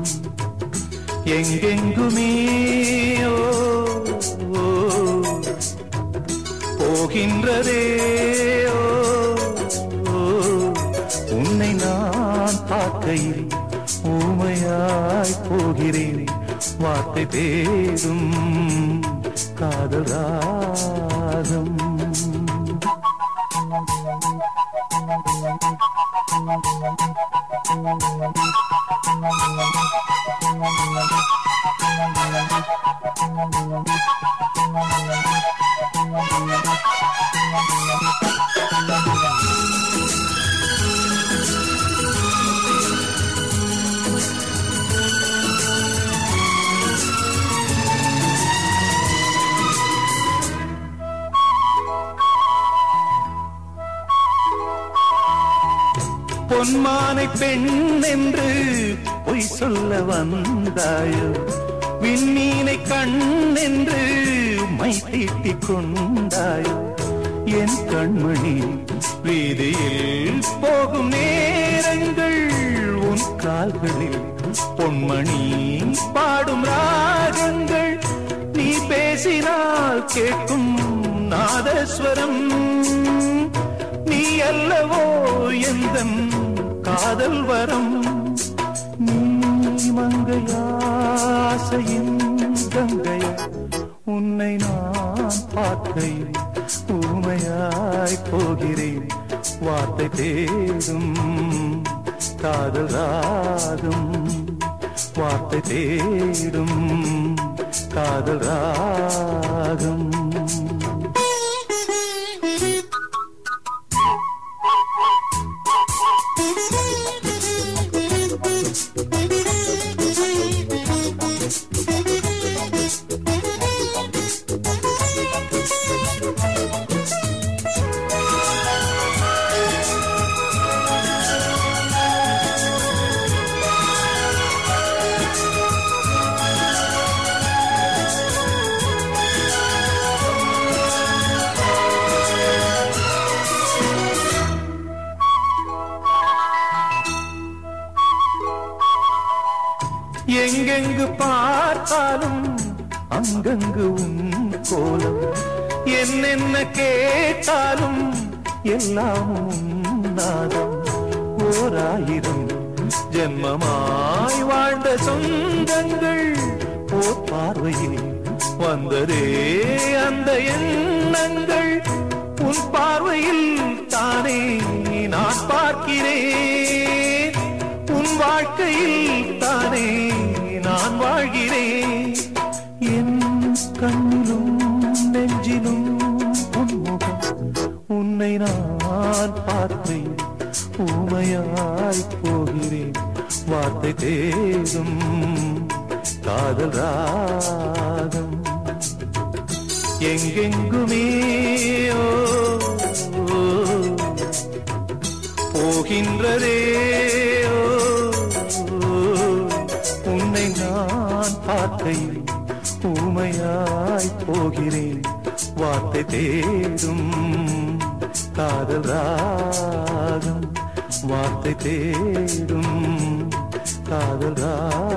எங்கெங்குமே ஓ, ஓ, போகின்றதே ஓ, ஓ, உன்னை நான் பார்க்கையில் ஊமையாய் போகிறேன் வார்த்தை தேடும் காதல் ராகம் பொன்மானை பெண் என்று பொய் சொல்ல வந்தாயோ விண்மீனை கண் என்று மை தீட்டிக் கொண்டாயோ என் கண்மணி வீதியில் போகும் நேரங்கள் உன் கால்களில் பொன்மணி பாடும் ராகங்கள் நீ பேசினால் கேட்கும் நாதஸ்வரம் நீ அல்லவோ எந்த காதல் வரம் நீ மங்கையாசையின் கங்கை உன்னை நான் பார்க்கையில் ஊமையாய் போகிறேன் வார்த்தை தேடும் காதல் ராகம் வார்த்தை தேடும் காதல் ராகம் எங்கெங்கு பார்த்தாலும் அங்கங்கு உன் கோலம் என்னென்ன கேட்டாலும் எல்லாம் உன் நாதம் ஓராயிரம் ஜென்மமாய் வாழ்ந்த சொந்தங்கள் ஓர் பார்வையில் வந்ததே அந்த எண்ணங்கள் உன் பார்வையில் தானே நான் பார்க்கிறேன் உன் வாழ்க்கையில் தானே நான் வாழ்கிறேன் என் கண்ணிலும் நெஞ்சிலும் உன்முகம் உன்னை நான் பார்த்தேன் ஊமையாய் போகிறேன் வார்த்தை தேடும் காதல் ராகம் எங்கெங்குமே ஓ, ஓ, போகின்றதே ஓ, ஓ, உன்னை நான் பார்க்கையில் ஊமையாய் போகிறேன் வார்த்தை தேடும் காதல் ராகம் வார்த்தை தேடும் காதல் ராகம்